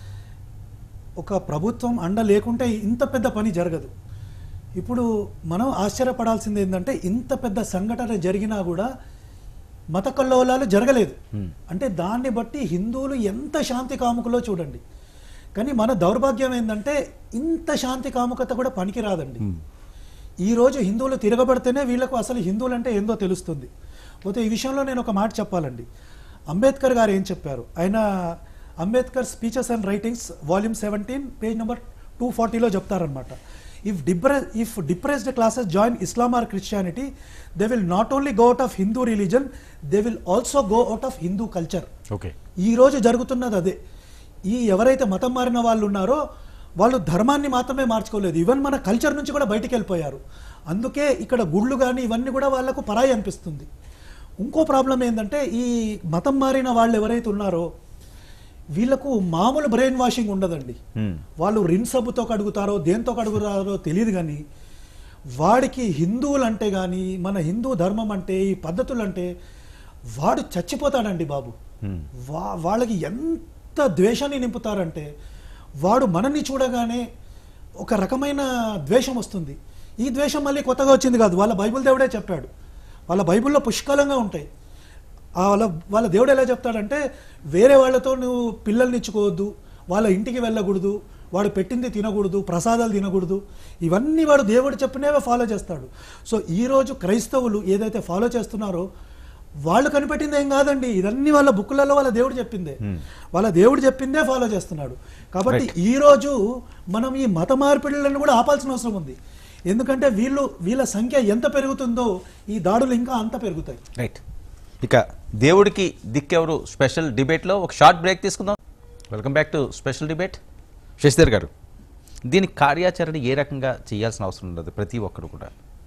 ఒక ప్రభుత్వం అండ లేకుంటే ఇంత పెద్ద పని జరగదు ఇప్పుడు మనం ఆశ్చర్యపడాల్సింది ఏంటంటే ఇంత పెద్ద సంఘటన జరిగినా కూడా మత కల్లోలాలు జరగలేదు అంటే దాన్ని బట్టి హిందువులు ఎంత శాంతి కాముకులో చూడండి కానీ మన దౌర్భాగ్యం ఏంటంటే ఇంత శాంతి కాముకత కూడా పనికి రాదండి ఈ రోజు హిందువులు తిరగబడితేనే వీళ్ళకు అసలు హిందువులు అంటే ఏందో తెలుస్తుంది పోతే ఈ విషయంలో నేను ఒక మాట చెప్పాలండి అంబేద్కర్ గారు ఏం చెప్పారు ఆయన Ambedkar speeches and writings volume seventeen page number two ఫార్టీలో చెప్తారనమాట ఇఫ్ డిప్రె if depressed classes join Islam or Christianity they will not only go out of Hindu religion they will also go out of Hindu culture okay ఈ రోజు జరుగుతున్నది అదే ఈ ఎవరైతే మతం మారిన వాళ్ళు ఉన్నారో వాళ్ళు ధర్మాన్ని మాత్రమే మార్చుకోలేదు ఈవెన్ మన కల్చర్ నుంచి కూడా బయటికి వెళ్ళిపోయారు అందుకే ఇక్కడ గుళ్ళు కానీ ఇవన్నీ కూడా వాళ్ళకు పరాయి అనిపిస్తుంది ఇంకో ప్రాబ్లం ఏంటంటే ఈ మతం మారిన వాళ్ళు ఎవరైతే ఉన్నారో వీళ్ళకు మామూలు బ్రెయిన్ వాషింగ్ ఉండదండి వాళ్ళు రిన్ సబ్బుతో కడుగుతారో దేంతో కడుగుతారో తెలియదు కానీ వాడికి హిందువులు అంటే కానీ మన హిందూ ధర్మం అంటే ఈ పద్ధతులు అంటే వాడు చచ్చిపోతాడండి బాబు వా వాళ్ళకి ఎంత ద్వేషాన్ని నింపుతారంటే వాడు మనల్ని చూడగానే ఒక రకమైన ద్వేషం వస్తుంది ఈ ద్వేషం మళ్ళీ కొత్తగా వచ్చింది కాదు వాళ్ళ బైబిల్ దేవుడే చెప్పాడు వాళ్ళ బైబిల్లో పుష్కలంగా ఉంటాయి ఆ వాళ్ళ వాళ్ళ దేవుడు ఎలా చెప్తాడంటే వేరే వాళ్ళతో నువ్వు పిల్లల్ని ఇచ్చుకోవద్దు వాళ్ళ ఇంటికి వెళ్ళకూడదు వాడు పెట్టింది తినకూడదు ప్రసాదాలు తినకూడదు ఇవన్నీ వాడు దేవుడు చెప్పినవే ఫాలో చేస్తాడు సో ఈ రోజు క్రైస్తవులు ఏదైతే ఫాలో చేస్తున్నారో వాళ్ళు కనిపెట్టింది ఏం కాదండి ఇదన్నీ వాళ్ళ బుక్కులలో వాళ్ళ దేవుడు చెప్పిందే వాళ్ళ దేవుడు చెప్పిందే ఫాలో చేస్తున్నాడు కాబట్టి ఈ రోజు మనం ఈ మత మార్పిడులను కూడా ఆపాల్సిన అవసరం ఉంది ఎందుకంటే వీళ్ళు వీళ్ళ సంఖ్య ఎంత పెరుగుతుందో ఈ దాడులు ఇంకా అంత పెరుగుతాయి రైట్ ఇక దేవుడికి దిక్కెవరు స్పెషల్ డిబేట్లో ఒక షార్ట్ బ్రేక్ తీసుకుందాం welcome back to special debate Sashidhar garu దీని కార్యాచరణ ఏ రకంగా చేయాల్సిన అవసరం ఉండదు ప్రతి ఒక్కరు కూడా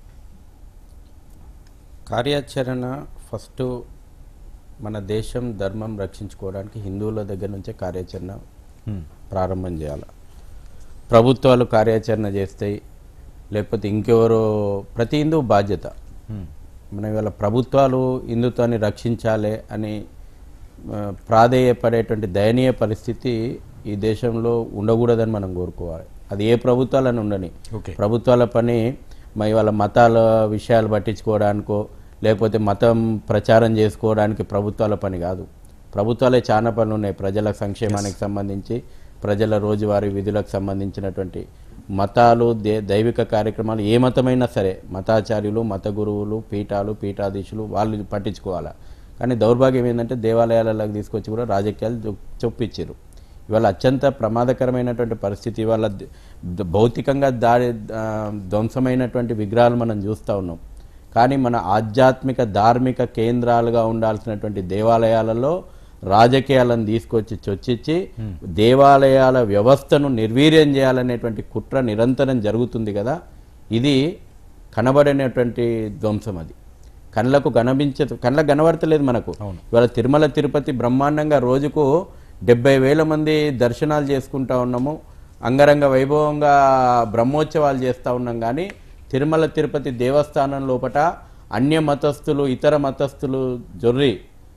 కార్యాచరణ ఫస్ట్ మన దేశం ధర్మం రక్షించుకోవడానికి హిందువుల దగ్గర నుంచే కార్యాచరణ ప్రారంభం చేయాలి ప్రభుత్వాలు కార్యాచరణ చేస్తాయి లేకపోతే ఇంకెవరో ప్రతి హిందూ బాధ్యత మన ఇవాళ ప్రభుత్వాలు హిందుత్వాన్ని రక్షించాలి అని ఆ, ప్రాధేయపడేటువంటి దయనీయ పరిస్థితి ఈ దేశంలో ఉండకూడదని మనం కోరుకోవాలి అది ఏ ప్రభుత్వాలను ఉండని ఓకే. ప్రభుత్వాల పని మరి వాళ్ళ మతాల విషయాలు పట్టించుకోవడానికో లేకపోతే మతం ప్రచారం చేసుకోవడానికి ప్రభుత్వాల పని కాదు ప్రభుత్వాలే చాలా పనులు ఉన్నాయి ప్రజల సంక్షేమానికి సంబంధించి ప్రజల రోజువారీ విధులకు సంబంధించినటువంటి మతాలు దే దైవిక కార్యక్రమాలు ఏ మతమైనా సరే మతాచార్యులు మత గురువులు పీఠాలు పీఠాధీశులు వాళ్ళు పట్టించుకోవాలా కానీ దౌర్భాగ్యం ఏంటంటే దేవాలయాలకు తీసుకొచ్చి కూడా రాజకీయాలు చొ- చొప్పించారు ఇవాళ అత్యంత ప్రమాదకరమైనటువంటి పరిస్థితి ఇవాళ ద- ద- భౌతికంగా దాడి ఆ, ధ్వంసమైనటువంటి విగ్రహాలు మనం చూస్తూ ఉన్నాం కానీ మన ఆధ్యాత్మిక ధార్మిక కేంద్రాలుగా ఉండాల్సినటువంటి దేవాలయాలలో రాజకీయాలను తీసుకొచ్చి చొచ్చిచ్చి దేవాలయాల వ్యవస్థను నిర్వీర్యం చేయాలనేటువంటి కుట్ర నిరంతరం జరుగుతుంది కదా ఇది కనబడినటువంటి ధ్వంసం అది కళ్ళకు కనిపించదు కళ్ళకు కనబడతలేదు మనకు ఇవాళ తిరుమల తిరుపతి బ్రహ్మాండంగా రోజుకు డెబ్బై వేల మంది దర్శనాలు చేసుకుంటా ఉన్నాము అంగరంగ వైభవంగా బ్రహ్మోత్సవాలు చేస్తూ ఉన్నాం కానీ తిరుమల తిరుపతి దేవస్థానం లోపట అన్య మతస్థులు ఇతర మతస్థులు జొర్రి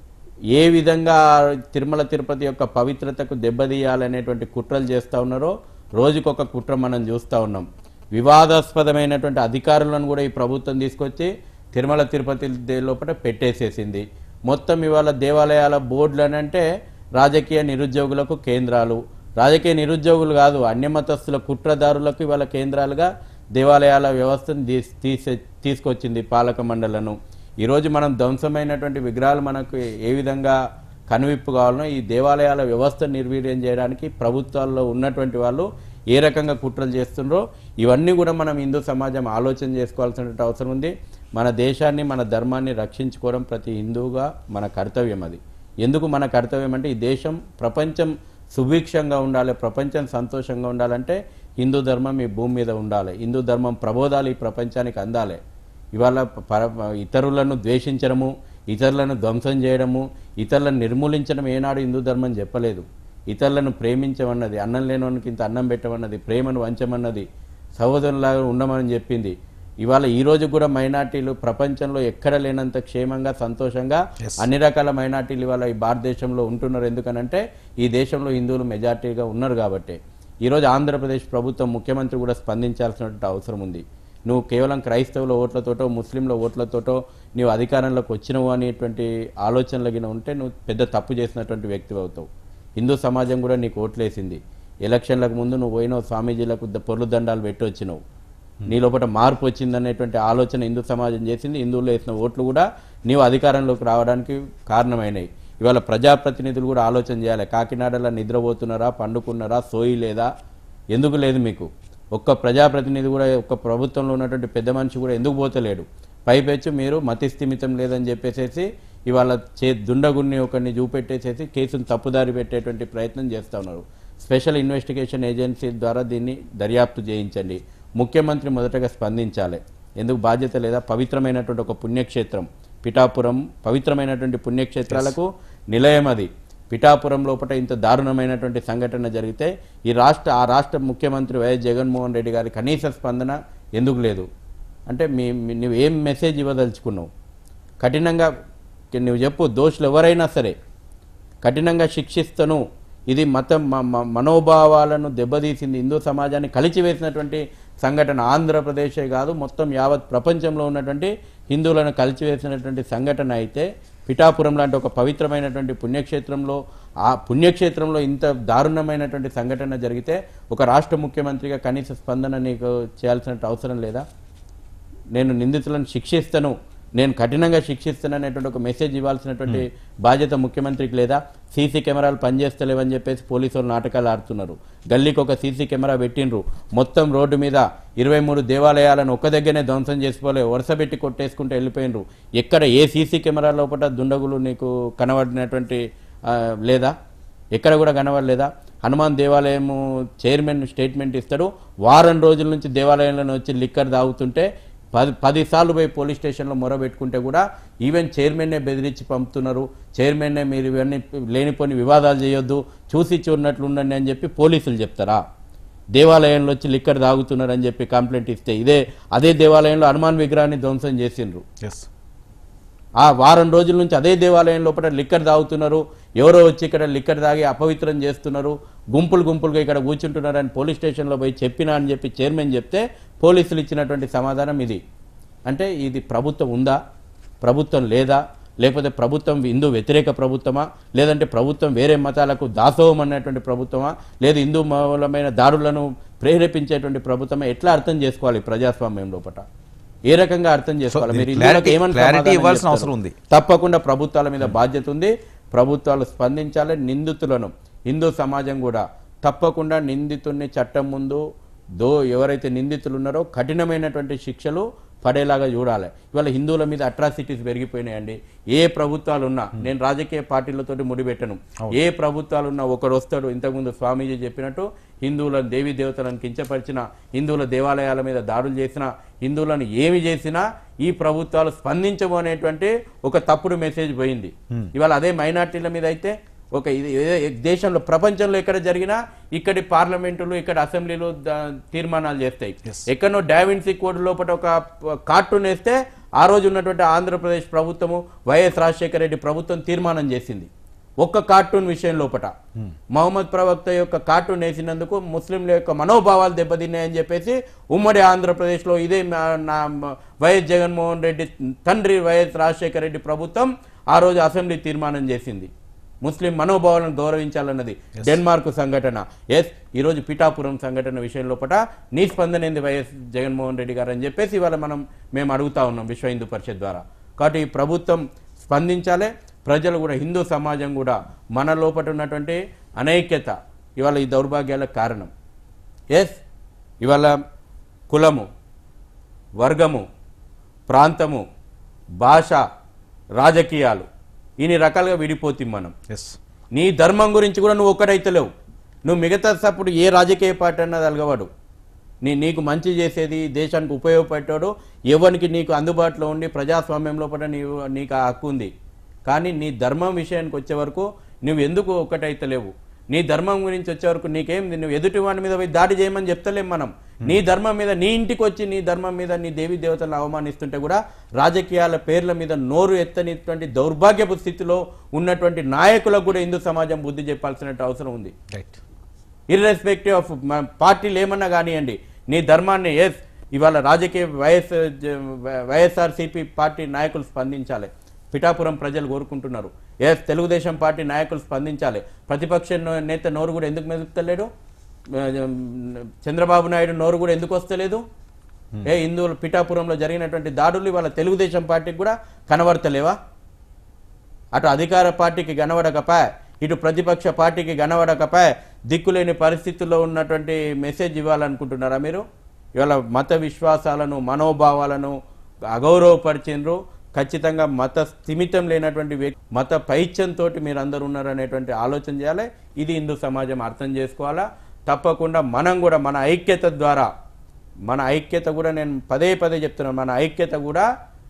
ఏ విధంగా తిరుమల తిరుపతి యొక్క పవిత్రతకు దెబ్బతీయాలనేటువంటి కుట్రలు చేస్తూ ఉన్నారో రోజుకొక కుట్ర మనం చూస్తూ ఉన్నాం వివాదాస్పదమైనటువంటి అధికారులను కూడా ఈ ప్రభుత్వం తీసుకొచ్చి తిరుమల తిరుపతి దే- లోపల పెట్టేసేసింది మొత్తం ఇవాళ దేవాలయాల బోర్డులు అని అంటే రాజకీయ నిరుద్యోగులకు కేంద్రాలు రాజకీయ నిరుద్యోగులు కాదు అన్యమతస్థుల కుట్రదారులకు ఇవాళ కేంద్రాలుగా దేవాలయాల వ్యవస్థను తీస్- తీసే తీసుకొచ్చింది పాలక మండలను ఈరోజు మనం ధ్వంసమైనటువంటి విగ్రహాలు మనకు ఏ విధంగా కనువిప్పు కావాలనో ఈ దేవాలయాల వ్యవస్థ నిర్వీర్యం చేయడానికి ప్రభుత్వాల్లో ఉన్నటువంటి వాళ్ళు ఏ రకంగా కుట్రలు చేస్తుండ్రో ఇవన్నీ కూడా మనం హిందూ సమాజం ఆలోచన చేసుకోవాల్సిన అవసరం ఉంది మన దేశాన్ని మన ధర్మాన్ని రక్షించుకోవడం ప్రతి హిందువుగా మన కర్తవ్యం అది ఎందుకు మన కర్తవ్యం అంటే ఈ దేశం ప్రపంచం సుభిక్షంగా ఉండాలి ప్రపంచం సంతోషంగా ఉండాలంటే హిందూ ధర్మం ఈ భూమి మీద ఉండాలి హిందూ ధర్మం ప్రబోధాలు ఈ ప్రపంచానికి అందాలి ఇవాళ పర ఇతరులను ద్వేషించడము ఇతరులను ధ్వంసం చేయడము ఇతరులను నిర్మూలించడం ఏనాడు హిందూ ధర్మం చెప్పలేదు ఇతరులను ప్రేమించమన్నది అన్నం లేనివానికి ఇంత అన్నం పెట్టమన్నది ప్రేమను వంచమన్నది సహోదరులాగా ఉండమని చెప్పింది ఇవాళ ఈ రోజు కూడా మైనార్టీలు ప్రపంచంలో ఎక్కడ లేనంత క్షేమంగా సంతోషంగా అన్ని రకాల మైనార్టీలు ఇవాళ ఈ భారతదేశంలో ఉంటున్నారు ఎందుకనంటే ఈ దేశంలో హిందువులు మెజార్టీగా ఉన్నారు కాబట్టి ఈరోజు ఆంధ్రప్రదేశ్ ప్రభుత్వం ముఖ్యమంత్రి కూడా స్పందించాల్సినటువంటి అవసరం ఉంది నువ్వు కేవలం క్రైస్తవుల ఓట్లతోటో ముస్లింల ఓట్లతోటో నీవు అధికారంలోకి వచ్చినవు అనేటువంటి ఆలోచనలగిన ఉంటే నువ్వు పెద్ద తప్పు చేసినటువంటి వ్యక్తి అవుతావు హిందూ సమాజం కూడా నీకు ఓట్లేసింది ఎలక్షన్లకు ముందు నువ్వు పోయినావు స్వామీజీలకు ద- పొర్లు దండాలు పెట్టి వచ్చినావు నీ లోపల మార్పు వచ్చిందనేటువంటి ఆలోచన హిందూ సమాజం చేసింది హిందువులు వేసిన ఓట్లు కూడా నీవు అధికారంలోకి రావడానికి కారణమైనవి ఇవాళ ప్రజాప్రతినిధులు కూడా ఆలోచన చేయాలి కాకినాడలో నిద్రపోతున్నారా పండుకున్నారా సోయి లేదా ఎందుకు లేదు మీకు ఒక్క ప్రజాప్రతినిధి కూడా ఒక్క ప్రభుత్వంలో ఉన్నటువంటి పెద్ద మనిషి కూడా ఎందుకు పోతలేడు పైపెచ్చు మీరు మతిస్థిమితం లేదని చెప్పేసేసి ఇవాళ చే దుండగుడిని ఒకరిని చూపెట్టేసేసి కేసును తప్పుదారి పెట్టేటువంటి ప్రయత్నం చేస్తూ ఉన్నారు స్పెషల్ ఇన్వెస్టిగేషన్ ఏజెన్సీ ద్వారా దీన్ని దర్యాప్తు చేయించండి ముఖ్యమంత్రి మొదటగా స్పందించాలి ఎందుకు బాధ్యత లేదా పవిత్రమైనటువంటి ఒక పుణ్యక్షేత్రం పిఠాపురం పవిత్రమైనటువంటి పుణ్యక్షేత్రాలకు నిలయం అది పిఠాపురం లోపల ఇంత దారుణమైనటువంటి సంఘటన జరిగితే ఈ రాష్ట్ర ఆ రాష్ట్ర ముఖ్యమంత్రి వైఎస్ జగన్మోహన్ రెడ్డి గారి కనీస స్పందన ఎందుకు లేదు అంటే మీ మీ- నువ్వు ఏం మెసేజ్ ఇవ్వదలుచుకున్నావు కఠినంగా నువ్వు చెప్పు దోషులు ఎవరైనా సరే కఠినంగా శిక్షిస్తను ఇది మతం మ- మ- మనోభావాలను దెబ్బతీసింది హిందూ సమాజాన్ని కలిచివేసినటువంటి సంఘటన ఆంధ్రప్రదేశే కాదు మొత్తం యావత్ ప్రపంచంలో ఉన్నటువంటి హిందువులను కలిచివేసినటువంటి సంఘటన అయితే పిఠాపురం లాంటి ఒక పవిత్రమైనటువంటి పుణ్యక్షేత్రంలో ఆ పుణ్యక్షేత్రంలో ఇంత దారుణమైనటువంటి సంఘటన జరిగితే ఒక రాష్ట్ర ముఖ్యమంత్రిగా కనీస స్పందన నీకు చేయాల్సిన అవసరం లేదా నేను నిందితులను శిక్షిస్తాను నేను కఠినంగా శిక్షిస్తాను అనేటువంటి ఒక మెసేజ్ ఇవ్వాల్సినటువంటి బాధ్యత ముఖ్యమంత్రికి లేదా సీసీ కెమెరాలు పనిచేస్తలేవని చెప్పేసి పోలీసులు నాటకాలు ఆడుతున్నారు గల్లీకి ఒక సీసీ కెమెరా పెట్టిండ్రు మొత్తం రోడ్డు మీద ఇరవై మూడు దేవాలయాలను ఒక దగ్గరనే ధ్వంసం చేసుకోలే వరుస పెట్టి కొట్టేసుకుంటూ వెళ్ళిపోయినరు ఎక్కడ ఏ సీసీ కెమెరా లోపల దుండగులు నీకు కనబడినటువంటి ఆ, లేదా ఎక్కడ కూడా కనబడలేదా హనుమాన్ దేవాలయము చైర్మన్ స్టేట్మెంట్ ఇస్తాడు వారం రోజుల నుంచి దేవాలయంలో వచ్చి లిక్కర్ తాగుతుంటే పది పది సార్లు పోయి పోలీస్ స్టేషన్లో మొరబెట్టుకుంటే కూడా ఈవెన్ చైర్మన్నే బెదిరించి పంపుతున్నారు చైర్మన్నే మీరు ఇవన్నీ లేనిపోని వివాదాలు చేయొద్దు చూసి చూడనట్లు ఉండండి అని చెప్పి పోలీసులు చెప్తారా దేవాలయంలో వచ్చి లిక్కర్ తాగుతున్నారని చెప్పి కంప్లైంట్ ఇస్తే ఇదే అదే దేవాలయంలో హనుమాన్ విగ్రహాన్ని ధ్వంసం చేసిండ్రు ఎస్ ఆ వారం రోజుల నుంచి అదే దేవాలయం లోపల లిక్కర్ తాగుతున్నారు ఎవరో వచ్చి ఇక్కడ లిక్కర్ తాగి అపవిత్రం చేస్తున్నారు గుంపులు గుంపులుగా ఇక్కడ కూర్చుంటున్నారు అని పోలీస్ స్టేషన్లో పోయి చెప్పినా అని చెప్పి చైర్మన్ చెప్తే పోలీసులు ఇచ్చినటువంటి సమాధానం ఇది అంటే ఇది ప్రభుత్వం ఉందా ప్రభుత్వం లేదా లేకపోతే ప్రభుత్వం హిందూ వ్యతిరేక ప్రభుత్వమా లేదంటే ప్రభుత్వం వేరే మతాలకు దాసోహం అన్నటువంటి ప్రభుత్వమా లేదు హిందూ మూలమైన దారులను ప్రేరేపించేటువంటి ప్రభుత్వమా ఎట్లా అర్థం చేసుకోవాలి ప్రజాస్వామ్యం లోపల ఏ రకంగా అర్థం చేసుకోవాలి So, మీరు ఇది హిందువులకు clarity- ఏమని clarity సమాధానం ఇవ్వాల్సిన చెప్తారు? అవసరం ఉంది. తప్పకుండా ప్రభుత్వాల మీద బాధ్యత ఉంది ప్రభుత్వాలు స్పందించాలి నిందితులను హిందూ సమాజం కూడా తప్పకుండా నిందితుడిని చట్టం ముందు దో ఎవరైతే నిందితులు ఉన్నారో కఠినమైనటువంటి శిక్షలు పడేలాగా చూడాలి ఇవాళ హిందువుల మీద అట్రాసిటీస్ పెరిగిపోయినాయండి ఏ ప్రభుత్వాలు ఉన్నా నేను రాజకీయ పార్టీలతోటి ముడిపెట్టను ఏ ప్రభుత్వాలు ఉన్నా ఒకడు వస్తాడు ఇంతకుముందు స్వామీజీ చెప్పినట్టు హిందువులను దేవీ దేవతలను కించపరిచిన హిందువుల దేవాలయాల మీద దాడులు చేసిన హిందువులను ఏమి చేసినా ఈ ప్రభుత్వాలు స్పందించము అనేటువంటి ఒక తప్పుడు మెసేజ్ పోయింది ఇవాళ అదే మైనార్టీల మీద అయితే ఒక ఇది ఏ- దేశంలో ప్రపంచంలో ఎక్కడ జరిగినా ఇక్కడి పార్లమెంటులు ఇక్కడ అసెంబ్లీలు దా- తీర్మానాలు చేస్తాయి ఎక్కడో డావిన్సీ కోడ్ లోపల ఒక కార్టూన్ వేస్తే ఆ రోజు ఉన్నటువంటి ఆంధ్రప్రదేశ్ ప్రభుత్వము వైఎస్ రాజశేఖర రెడ్డి ప్రభుత్వం తీర్మానం చేసింది ఒక్క కార్టూన్ విషయం లోపట మహమ్మద్ ప్రవక్త యొక్క కార్టూన్ వేసినందుకు ముస్లింల యొక్క మనోభావాలు దెబ్బతిన్నాయని చెప్పేసి ఉమ్మడి ఆంధ్రప్రదేశ్లో ఇదే మా- నా మ- వైఎస్ జగన్మోహన్ రెడ్డి తండ్రి వైఎస్ రాజశేఖర రెడ్డి ప్రభుత్వం ఆ రోజు అసెంబ్లీ తీర్మానం చేసింది ముస్లిం మనోభావాలను గౌరవించాలన్నది డెన్మార్క్ సంఘటన ఎస్ ఈరోజు పిఠాపురం సంఘటన విషయం లోపల నీ స్పందన ఏంది వైఎస్ జగన్మోహన్ రెడ్డి గారు అని చెప్పేసి ఇవాళ మనం మేము అడుగుతా ఉన్నాం విశ్వ హిందూ పరిషత్ ద్వారా కాబట్టి ఈ ప్రభుత్వం స్పందించాలి ప్రజలు కూడా హిందూ సమాజం కూడా మన లోపల ఉన్నటువంటి అనైక్యత ఇవాళ ఈ దౌర్భాగ్యాలకు కారణం ఎస్ ఇవాళ కులము వర్గము ప్రాంతము భాష రాజకీయాలు ఇన్ని రకాలుగా విడిపోతాం మనం ఎస్ నీ ధర్మం గురించి కూడా నువ్వు ఒక్కడైతలేవు నువ్వు మిగతా సప్పుడు ఏ రాజకీయ పార్టీ అన్నది అలగవాడు నీ నీకు మంచి చేసేది దేశానికి ఉపయోగపడేవాడు ఎవరికి నీకు అందుబాటులో ఉండి ప్రజాస్వామ్యం లోపల నీవు నీకు ఆ హక్కు ఉంది కానీ నీ ధర్మం విషయానికి వచ్చే వరకు నువ్వు ఎందుకు ఒక్కటైతలేవు నీ ధర్మం గురించి వచ్చే వరకు నీకేం నువ్వు ఎదుటి వాడి మీద పోయి దాడి చేయమని చెప్తలేం మనం నీ ధర్మం మీద నీ ఇంటికి వచ్చి నీ ధర్మం మీద నీ దేవి దేవతలను అవమానిస్తుంటే కూడా రాజకీయాల పేర్ల మీద నోరు ఎత్తనిటువంటి దౌర్భాగ్యపు స్థితిలో ఉన్నటువంటి నాయకులకు కూడా హిందూ సమాజం బుద్ధి చెప్పాల్సిన అవసరం ఉంది రైట్ ఇర్రెస్పెక్టివ్ ఆఫ్ పార్టీలు ఏమన్నా కానివ్వండి నీ ధర్మాన్ని ఎస్ ఇవాళ రాజకీయ వైఎస్ వైఎస్ఆర్సీపీ పార్టీ నాయకులు స్పందించాలి పిఠాపురం ప్రజలు కోరుకుంటున్నారు ఎస్ తెలుగుదేశం పార్టీ నాయకులు స్పందించాలి ప్రతిపక్ష నో- నేత నోరు కూడా ఎందుకు మెదుపుతలేడు ఆ, చంద్రబాబు నాయుడు నోరు కూడా ఎందుకు వస్తలేదు ఏ హిందువులు పిఠాపురంలో జరిగినటువంటి దాడులు ఇవాళ తెలుగుదేశం పార్టీకి కూడా కనబడతలేవా అటు అధికార పార్టీకి కనబడకపా ఇటు ప్రతిపక్ష పార్టీకి కనబడకపా దిక్కులేని పరిస్థితుల్లో ఉన్నటువంటి మెసేజ్ ఇవ్వాలనుకుంటున్నారా మీరు ఇవాళ మత విశ్వాసాలను మనోభావాలను అగౌరవపరిచిండ్రు ఖచ్చితంగా మత స్థిమితం లేనటువంటి వ్యక్తి మత పైత్యంతో మీరు అందరు ఉన్నారనేటువంటి ఆలోచన చేయాలి ఇది హిందూ సమాజం అర్థం చేసుకోవాలా తప్పకుండా మనం కూడా మన ఐక్యత ద్వారా మన ఐక్యత కూడా నేను పదే పదే చెప్తున్నాను మన ఐక్యత కూడా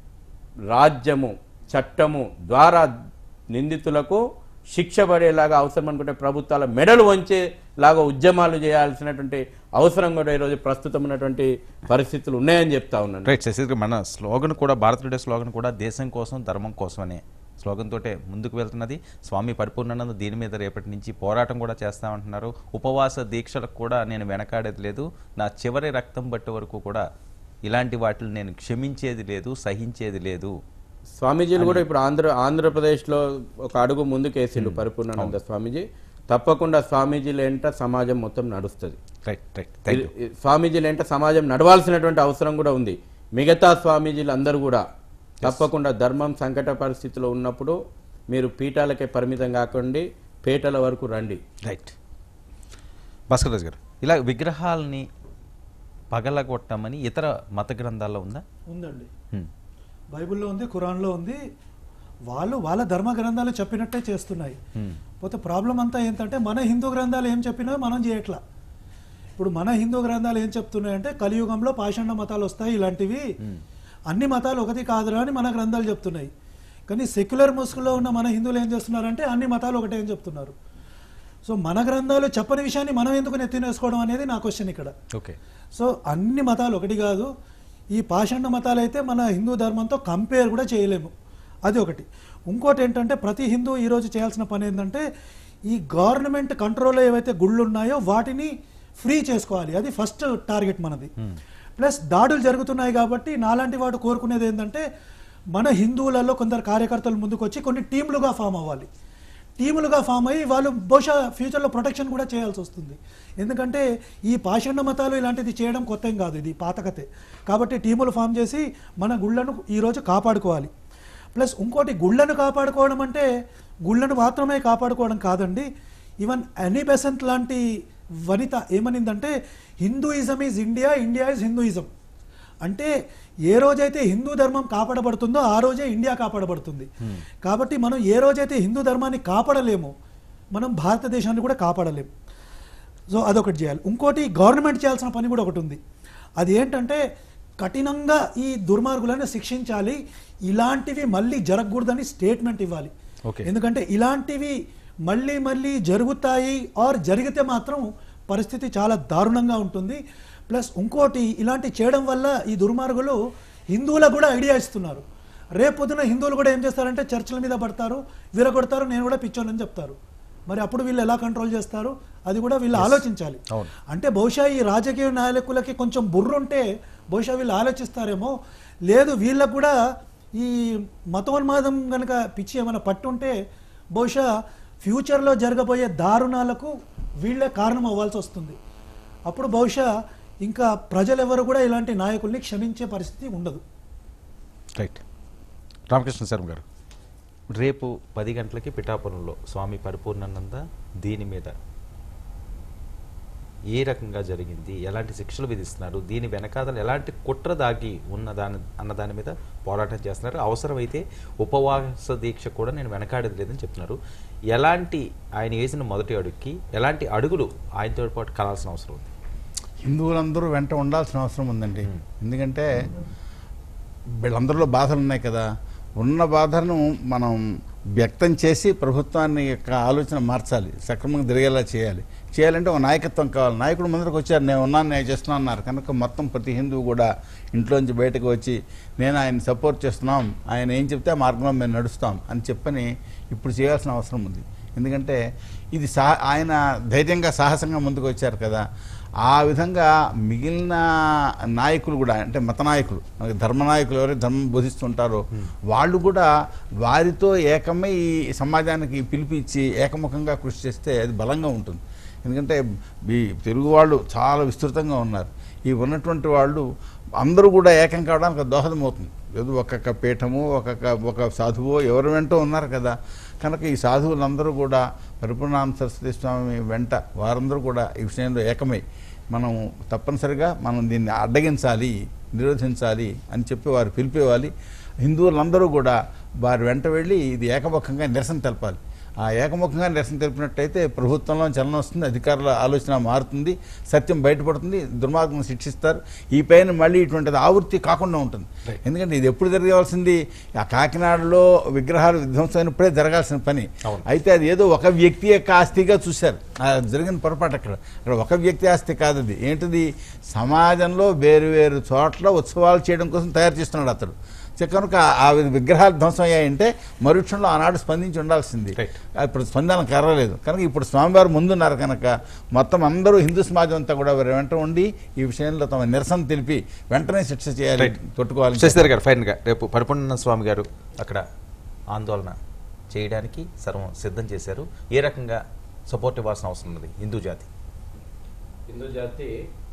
రాజ్యము చట్టము ద్వారా నిందితులకు శిక్ష పడేలాగా అవసరం అనుకుంటే ప్రభుత్వాల మెడలు వంచేలాగా ఉద్యమాలు చేయాల్సినటువంటి అవసరం కూడా ఈరోజు ప్రస్తుతం ఉన్నటువంటి పరిస్థితులు ఉన్నాయని చెప్తా ఉన్నాను రైట్ శశి మన స్లోగన్ కూడా భారత్ టుడే స్లోగన్ కూడా దేశం కోసం ధర్మం కోసం అనే స్లోగన్ తోటే ముందుకు వెళ్తున్నది స్వామి పరిపూర్ణానంద దీని మీద రేపటి నుంచి పోరాటం కూడా చేస్తామంటున్నారు ఉపవాస దీక్షలకు కూడా నేను వెనకాడేది లేదు నా చివరి రక్తం బట్టే వరకు కూడా ఇలాంటి వాటిని నేను క్షమించేది లేదు సహించేది లేదు స్వామీజీలు కూడా ఇప్పుడు ఆంధ్ర ఆంధ్రప్రదేశ్లో ఒక అడుగు ముందుకేసిండు పరిపూర్ణానంద స్వామీజీ తప్పకుండా స్వామీజీలు ఏంట సమాజం మొత్తం నడుస్తుంది రైట్ రైట్ థ్యాంక్ యూ ఇది- స్వామీజీలు ఏంట సమాజం నడవాల్సినటువంటి అవసరం కూడా ఉంది మిగతా స్వామీజీలు అందరూ కూడా తప్పకుండా ధర్మం సంకట పరిస్థితిలో ఉన్నప్పుడు మీరు పీఠాలకే పరిమితం కాకండి పేటల వరకు రండి రైట్ భాస్కర్ రాజు గారు ఇలా విగ్రహాలని పగలగొట్టమని ఇతర మత గ్రంథాల్లో ఉందా ఉందండి హ్మ్. బైబిల్లో ఉంది ఖురాన్లో ఉంది వాళ్ళు వాళ్ళ ధర్మ గ్రంథాలు చెప్పినట్టే చేస్తున్నాయి హ్మ్. పోతే ప్రాబ్లం అంతా ఏంటంటే మన హిందూ గ్రంథాలు ఏం చెప్పినా మనం చేయట్లా ఇప్పుడు మన హిందూ గ్రంథాలు ఏం చెప్తున్నాయంటే కలియుగంలో పాషాండ మతాలు వస్తాయి ఇలాంటివి అన్ని మతాలు ఒకటి కాదురా అని మన గ్రంథాలు చెప్తున్నాయి కానీ సెక్యులర్ ముసుగులో ఉన్న మన హిందువులు ఏం చేస్తున్నారంటే అన్ని మతాలు ఒకటే అని చెప్తున్నారు సో మన గ్రంథాలు చెప్పని విషయాన్ని మనం ఎందుకు నెత్తినేసుకోవడం అనేది నా క్వశ్చన్ ఇక్కడ ఓకే సో అన్ని మతాలు ఒకటి కాదు ఈ పాషాండ మతాలు అయితే మన హిందూ ధర్మంతో కంపేర్ కూడా చేయలేము అది ఒకటి ఇంకోటి ఏంటంటే ప్రతి హిందూ ఈరోజు చేయాల్సిన పని ఏంటంటే ఈ గవర్నమెంట్ కంట్రోల్లో ఏవైతే గుళ్ళు ఉన్నాయో వాటిని ఫ్రీ చేసుకోవాలి అది ఫస్ట్ టార్గెట్ మనది ప్లస్ దాడులు జరుగుతున్నాయి కాబట్టి నాలాంటి వాడు కోరుకునేది ఏంటంటే మన హిందువులలో కొందరు కార్యకర్తలు ముందుకు వచ్చి కొన్ని టీంలుగా ఫామ్ అవ్వాలి టీములుగా ఫామ్ అయ్యి వాళ్ళు బహుశా ఫ్యూచర్లో ప్రొటెక్షన్ కూడా చేయాల్సి వస్తుంది ఎందుకంటే ఈ పాషాండ మతాలు ఇలాంటిది చేయడం కొత్త ఏం కాదు ఇది పాత కథే కాబట్టి టీములు ఫామ్ చేసి మన గుళ్ళను ఈరోజు కాపాడుకోవాలి ప్లస్ ఇంకోటి గుళ్ళను కాపాడుకోవడం అంటే గుళ్ళను మాత్రమే కాపాడుకోవడం కాదండి ఈవెన్ అనీ బెసెంట్ లాంటి వనిత ఏమనిందంటే Hinduism is India India is Hinduism అంటే ఏ రోజైతే హిందూ ధర్మం కాపాడబడుతుందో ఆ రోజే ఇండియా కాపాడబడుతుంది కాబట్టి మనం ఏ రోజైతే హిందూ ధర్మాన్ని కాపాడలేమో మనం భారతదేశాన్ని కూడా కాపాడలేము సో అదొకటి చేయాలి ఇంకోటి గవర్నమెంట్ చేయాల్సిన పని కూడా ఒకటి ఉంది అది ఏంటంటే కఠినంగా ఈ దుర్మార్గులను శిక్షించాలి ఇలాంటివి మళ్ళీ జరగకూడదని స్టేట్మెంట్ ఇవ్వాలి Okay. ఎందుకంటే ఇలాంటివి మళ్ళీ మళ్ళీ జరుగుతాయి ఆర్ జరిగితే మాత్రం పరిస్థితి చాలా దారుణంగా ఉంటుంది ప్లస్ ఇంకోటి ఇలాంటి చేయడం వల్ల ఈ దుర్మార్గులు హిందువులకు కూడా ఐడియా ఇస్తున్నారు రేపొద్దున హిందువులు కూడా ఏం చేస్తారంటే చర్చల మీద పడతారు విరగొడతారు నేను కూడా పిచ్చోనని చెప్తారు మరి అప్పుడు వీళ్ళు ఎలా కంట్రోల్ చేస్తారు అది కూడా వీళ్ళు ఆలోచించాలి అవును. అంటే బహుశా ఈ రాజకీయ నాయకులకి కొంచెం బుర్రుంటే బహుశా వీళ్ళు ఆలోచిస్తారేమో లేదు వీళ్ళకు కూడా ఈ మతోన్మాదం కనుక పిచ్చి ఏమైనా పట్టుంటే బహుశా ఫ్యూచర్లో జరగబోయే దారుణాలకు వీళ్ళే కారణం అవ్వాల్సి వస్తుంది అప్పుడు బహుశా ఇంకా ప్రజలెవరు కూడా ఇలాంటి నాయకుల్ని క్షమించే పరిస్థితి ఉండదు రైట్ రామకృష్ణ శర్మ గారు రేపు పది గంటలకి పిఠాపురంలో స్వామి పరిపూర్ణానంద దీని మీద ఏ రకంగా జరిగింది ఎలాంటి శిక్షలు విధిస్తున్నారు దీని వెనకాతలు ఎలాంటి కుట్ర దాగి ఉన్న దాని అన్న దాని మీద పోరాటం చేస్తున్నారు అవసరమైతే ఉపవాస దీక్ష కూడా నేను వెనకాడేది లేదని చెప్తున్నారు ఎలాంటి ఆయన వేసిన మొదటి అడుగుకి ఎలాంటి అడుగులు ఆయనతో పాటు కలాల్సిన అవసరం ఉంది హిందువులందరూ వెంట ఉండాల్సిన అవసరం ఉందండి ఎందుకంటే వీళ్ళందరిలో బాధలు ఉన్నాయి కదా ఉన్న బాధలను మనం వ్యక్తం చేసి ప్రభుత్వాన్ని యొక్క ఆలోచన మార్చాలి సక్రమంగా జరిగేలా చేయాలి చేయాలంటే ఒక నాయకత్వం కావాలి నాయకుడు ముందరకు వచ్చారు నేను ఉన్నాను నేను చేస్తున్నాను అన్నారు కనుక మొత్తం ప్రతి హిందువు కూడా ఇంట్లోంచి బయటకు వచ్చి నేను ఆయన సపోర్ట్ చేస్తున్నాం ఆయన ఏం చెప్తే ఆ మార్గంలో మేము నడుస్తాం అని చెప్పని ఇప్పుడు చేయాల్సిన అవసరం ఉంది ఎందుకంటే ఇది సా ఆయన ధైర్యంగా సాహసంగా ముందుకు వచ్చారు కదా ఆ విధంగా మిగిలిన నాయకులు కూడా అంటే మత నాయకులు మనకి ధర్మ నాయకులు ఎవరైతే ధర్మం బోధిస్తుంటారో వాళ్ళు కూడా వారితో ఏకమై ఈ సమాజానికి పిలిపించి ఏకముఖంగా కృషి చేస్తే అది బలంగా ఉంటుంది ఎందుకంటే ఈ తెలుగు వాళ్ళు చాలా విస్తృతంగా ఉన్నారు ఈ ఉన్నటువంటి వాళ్ళు అందరూ కూడా ఏకం కావడానికి అది దోహదం అవుతుంది లేదు ఒక్కొక్క పీఠము ఒక్కొక్క ఒక సాధువు ఎవరు వెంటో ఉన్నారు కదా కనుక ఈ సాధువులందరూ కూడా పరిపూర్ణానంద సరస్వతి స్వామి వెంట వారందరూ కూడా ఈ విషయంలో ఏకమై మనం తప్పనిసరిగా మనం దీన్ని అడ్డగించాలి నిరోధించాలి అని చెప్పి వారు పిలిపేవాలి హిందువులందరూ కూడా వారి వెంట వెళ్ళి ఇది ఏకముఖంగా నిరసన తెలపాలి ఆ ఏకముఖంగా నిరసన తెలిపినట్టయితే ప్రభుత్వంలో చలనం వస్తుంది అధికారుల ఆలోచన మారుతుంది సత్యం బయటపడుతుంది దుర్మార్గం శిక్షిస్తారు ఈ పైన మళ్ళీ ఇటువంటిది ఆవృత్తి కాకుండా ఉంటుంది ఎందుకంటే ఇది ఎప్పుడు జరగాల్సింది ఆ కాకినాడలో విగ్రహాలు విధ్వంసమైనప్పుడే జరగాల్సిన పని అవును. అయితే అది ఏదో ఒక వ్యక్తి యొక్క ఆస్తిగా చూశారు ఆ జరిగిన పొరపాటు అక్కడ అక్కడ ఒక వ్యక్తి ఆస్తి కాదు అది ఏంటిది సమాజంలో వేరు వేరు చోట్ల ఉత్సవాలు చేయడం కోసం తయారు చేస్తున్నాడు అతడు చ- కనుక ఆ విగ్రహాలు ధ్వంసం అయ్యాయంటే మరుక్షణంలో ఆనాడు స్పందించి ఉండాల్సింది Right. ఇప్పుడు స్పందన కర్రలేదు కనుక ఇప్పుడు స్వామివారు ముందున్నారు కనుక మొత్తం అందరూ హిందూ సమాజం అంతా కూడా వారి వెంట ఉండి ఈ విషయంలో తమ నిరసన తెలిపి వెంటనే శిక్ష చేయాలి Right. తొట్టుకోవాలి శశిధర్ గారు ఫైన్గా రేపు పరిపూర్ణ స్వామి గారు అక్కడ ఆందోళన చేయడానికి సర్వం సిద్ధం చేశారు ఏ రకంగా సపోర్ట్ ఇవ్వాల్సిన అవసరం ఉన్నది హిందూ జాతి హిందూ జాతి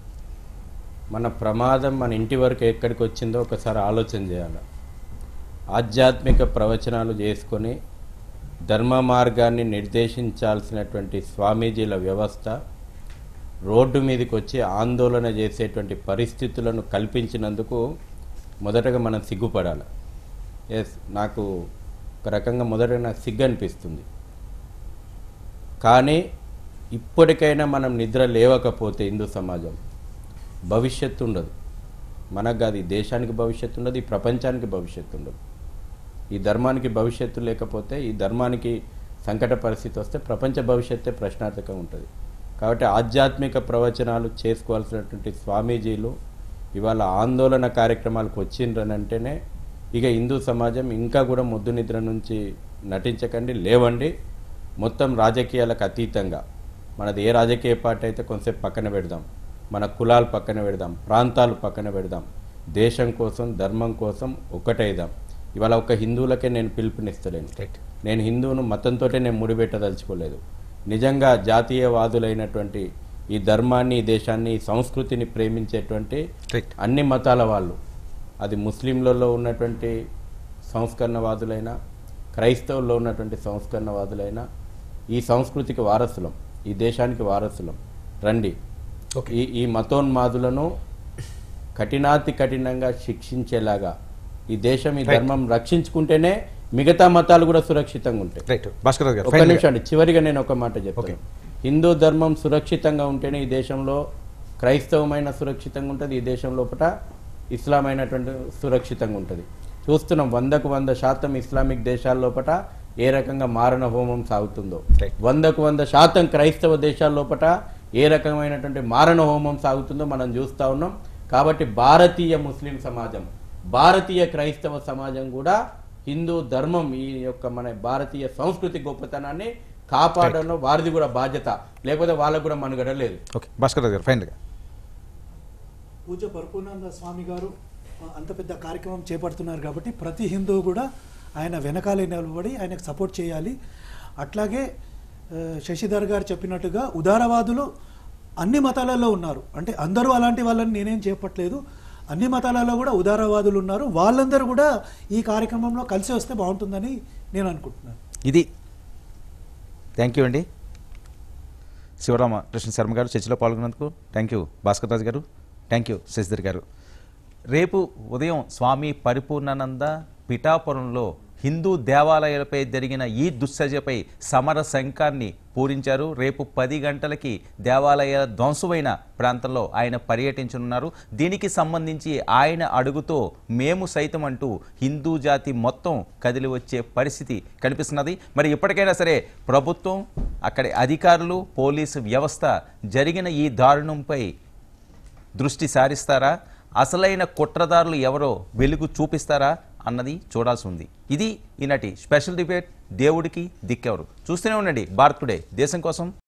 మన ప్రమాదం మన ఇంటి వరకు ఎక్కడికి వచ్చిందో ఒకసారి ఆలోచన చేయాలి ఆధ్యాత్మిక ప్రవచనాలు చేసుకొని ధర్మ మార్గాన్ని నిర్దేశించాల్సినటువంటి స్వామీజీల వ్యవస్థ రోడ్డు మీదకి వచ్చి ఆందోళన చేసేటువంటి పరిస్థితులను కల్పించినందుకు మొదటగా మనం సిగ్గుపడాలి ఎస్ నాకు ఒక రకంగా మొదటగా నాకు సిగ్గు అనిపిస్తుంది కానీ ఇప్పటికైనా మనం నిద్ర లేవకపోతే హిందూ సమాజం భవిష్యత్తు ఉండదు మనకు కాదు ఈ దేశానికి భవిష్యత్తు ఉండదు ఈ ప్రపంచానికి భవిష్యత్తు ఉండదు ఈ ధర్మానికి భవిష్యత్తు లేకపోతే ఈ ధర్మానికి సంకట పరిస్థితి వస్తే ప్రపంచ భవిష్యత్తే ప్రశ్నార్థకం ఉంటుంది కాబట్టి ఆధ్యాత్మిక ప్రవచనాలు చేసుకోవాల్సినటువంటి స్వామీజీలు ఇవాళ ఆందోళన కార్యక్రమాలకు వచ్చిండ్రనంటేనే ఇక హిందూ సమాజం ఇంకా కూడా ముద్దు నిద్ర నుంచి నటించకండి లేవండి మొత్తం రాజకీయాలకు అతీతంగా మనది ఏ రాజకీయ పార్టీ అయితే కొంతసేపు పక్కన పెడదాం మన కులాలు పక్కన పెడదాం ప్రాంతాలు పక్కన పెడదాం దేశం కోసం ధర్మం కోసం ఒక్కటైదాం ఇవాళ ఒక హిందువులకే నేను పిలుపునిస్తలేను రైట్ నేను హిందువును మతంతో నేను ముడిపెట్టదలుచుకోలేదు నిజంగా జాతీయవాదులైనటువంటి ఈ ధర్మాన్ని ఈ దేశాన్ని ఈ సంస్కృతిని ప్రేమించేటువంటి రైట్ అన్ని మతాల వాళ్ళు అది ముస్లింలలో ఉన్నటువంటి సంస్కరణవాదులైనా క్రైస్తవుల్లో ఉన్నటువంటి సంస్కరణవాదులైనా ఈ సంస్కృతికి వారసులం ఈ దేశానికి వారసులం రండి ఈ ఈ మతోన్మాదులను కఠినాతి కఠినంగా శిక్షించేలాగా ఈ దేశం ఈ ధర్మం రక్షించుకుంటేనే మిగతా మతాలు కూడా సురక్షితంగా ఉంటాయి రైట్ భాస్కర్ గారు ఒక ఫైనల్గా. నిమిషం అండి చివరిగా నేను ఒక మాట చెప్తాను ఓకే. హిందూ ధర్మం సురక్షితంగా ఉంటేనే ఈ దేశంలో క్రైస్తవమైన సురక్షితంగా ఉంటుంది ఈ దేశం లోపల ఇస్లాం అయినటువంటి సురక్షితంగా ఉంటుంది చూస్తున్నాం వందకు వంద శాతం ఇస్లామిక్ దేశాల లోపల ఏ రకంగా మారణ హోమం సాగుతుందో Right. వందకు వంద శాతం క్రైస్తవ దేశాల లోపట ఏ రకమైనటువంటి మారణ హోమం సాగుతుందో మనం చూస్తా ఉన్నాం కాబట్టి భారతీయ ముస్లిం సమాజం భారతీయ క్రైస్తవ సమాజం కూడా హిందూ ధర్మం ఈ యొక్క మన భారతీయ సంస్కృతి గొప్పతనాన్ని కాపాడడంలో వారిది కూడా బాధ్యత లేకపోతే వాళ్ళకు కూడా మనుగడ లేదు ఓకే భాస్కర్ రాజు గారు ఫైనల్గా పూజ పరిపూర్ణానంద స్వామి గారు ఆ, అంత పెద్ద కార్యక్రమం చేపడుతున్నారు కాబట్టి ప్రతి హిందువు కూడా ఆయన వెనకాలే నిలబడి ఆయనకు సపోర్ట్ చేయాలి అట్లాగే ఆ, శశిధర్ గారు చెప్పినట్టుగా ఉదారవాదులు అన్ని మతాలలో ఉన్నారు అంటే అందరూ అలాంటి వాళ్ళని నేనేం చెప్పట్లేదు అన్ని మతాలలో కూడా ఉదారవాదులు ఉన్నారు వాళ్ళందరూ కూడా ఈ కార్యక్రమంలో కలిసి వస్తే బాగుంటుందని నేను అనుకుంటున్నాను ఇది థ్యాంక్ యూ అండి శివరామ కృష్ణ శర్మ గారు చర్చలో పాల్గొన్నందుకు thank you Bhaskar Raju garu thank you Shashidhar గారు రేపు ఉదయం స్వామి పరిపూర్ణానంద పిఠాపురంలో హిందూ దేవాలయాలపై జరిగిన ఈ దుశ్చర్యపై సమర శంఖాన్ని పూరించారు రేపు పది గంటలకి దేవాలయాల ధ్వంసమైన ప్రాంతంలో ఆయన పర్యటించనున్నారు దీనికి సంబంధించి ఆయన అడుగుతో మేము సైతం అంటూ హిందూ జాతి మొత్తం కదిలి వచ్చే పరిస్థితి కనిపిస్తున్నది మరి ఇప్పటికైనా సరే ప్రభుత్వం అక్కడి అధికారులు పోలీసు వ్యవస్థ జరిగిన ఈ దారుణంపై దృష్టి సారిస్తారా అసలైన కుట్రదారులు ఎవరో వెలుగు చూపిస్తారా అన్నది చూడాల్సి ఉంది ఇది ఈనాటి స్పెషల్ డిబేట్ దేవుడికి దిక్కెవరు చూస్తూనే ఉండండి భారత్ టుడే దేశం కోసం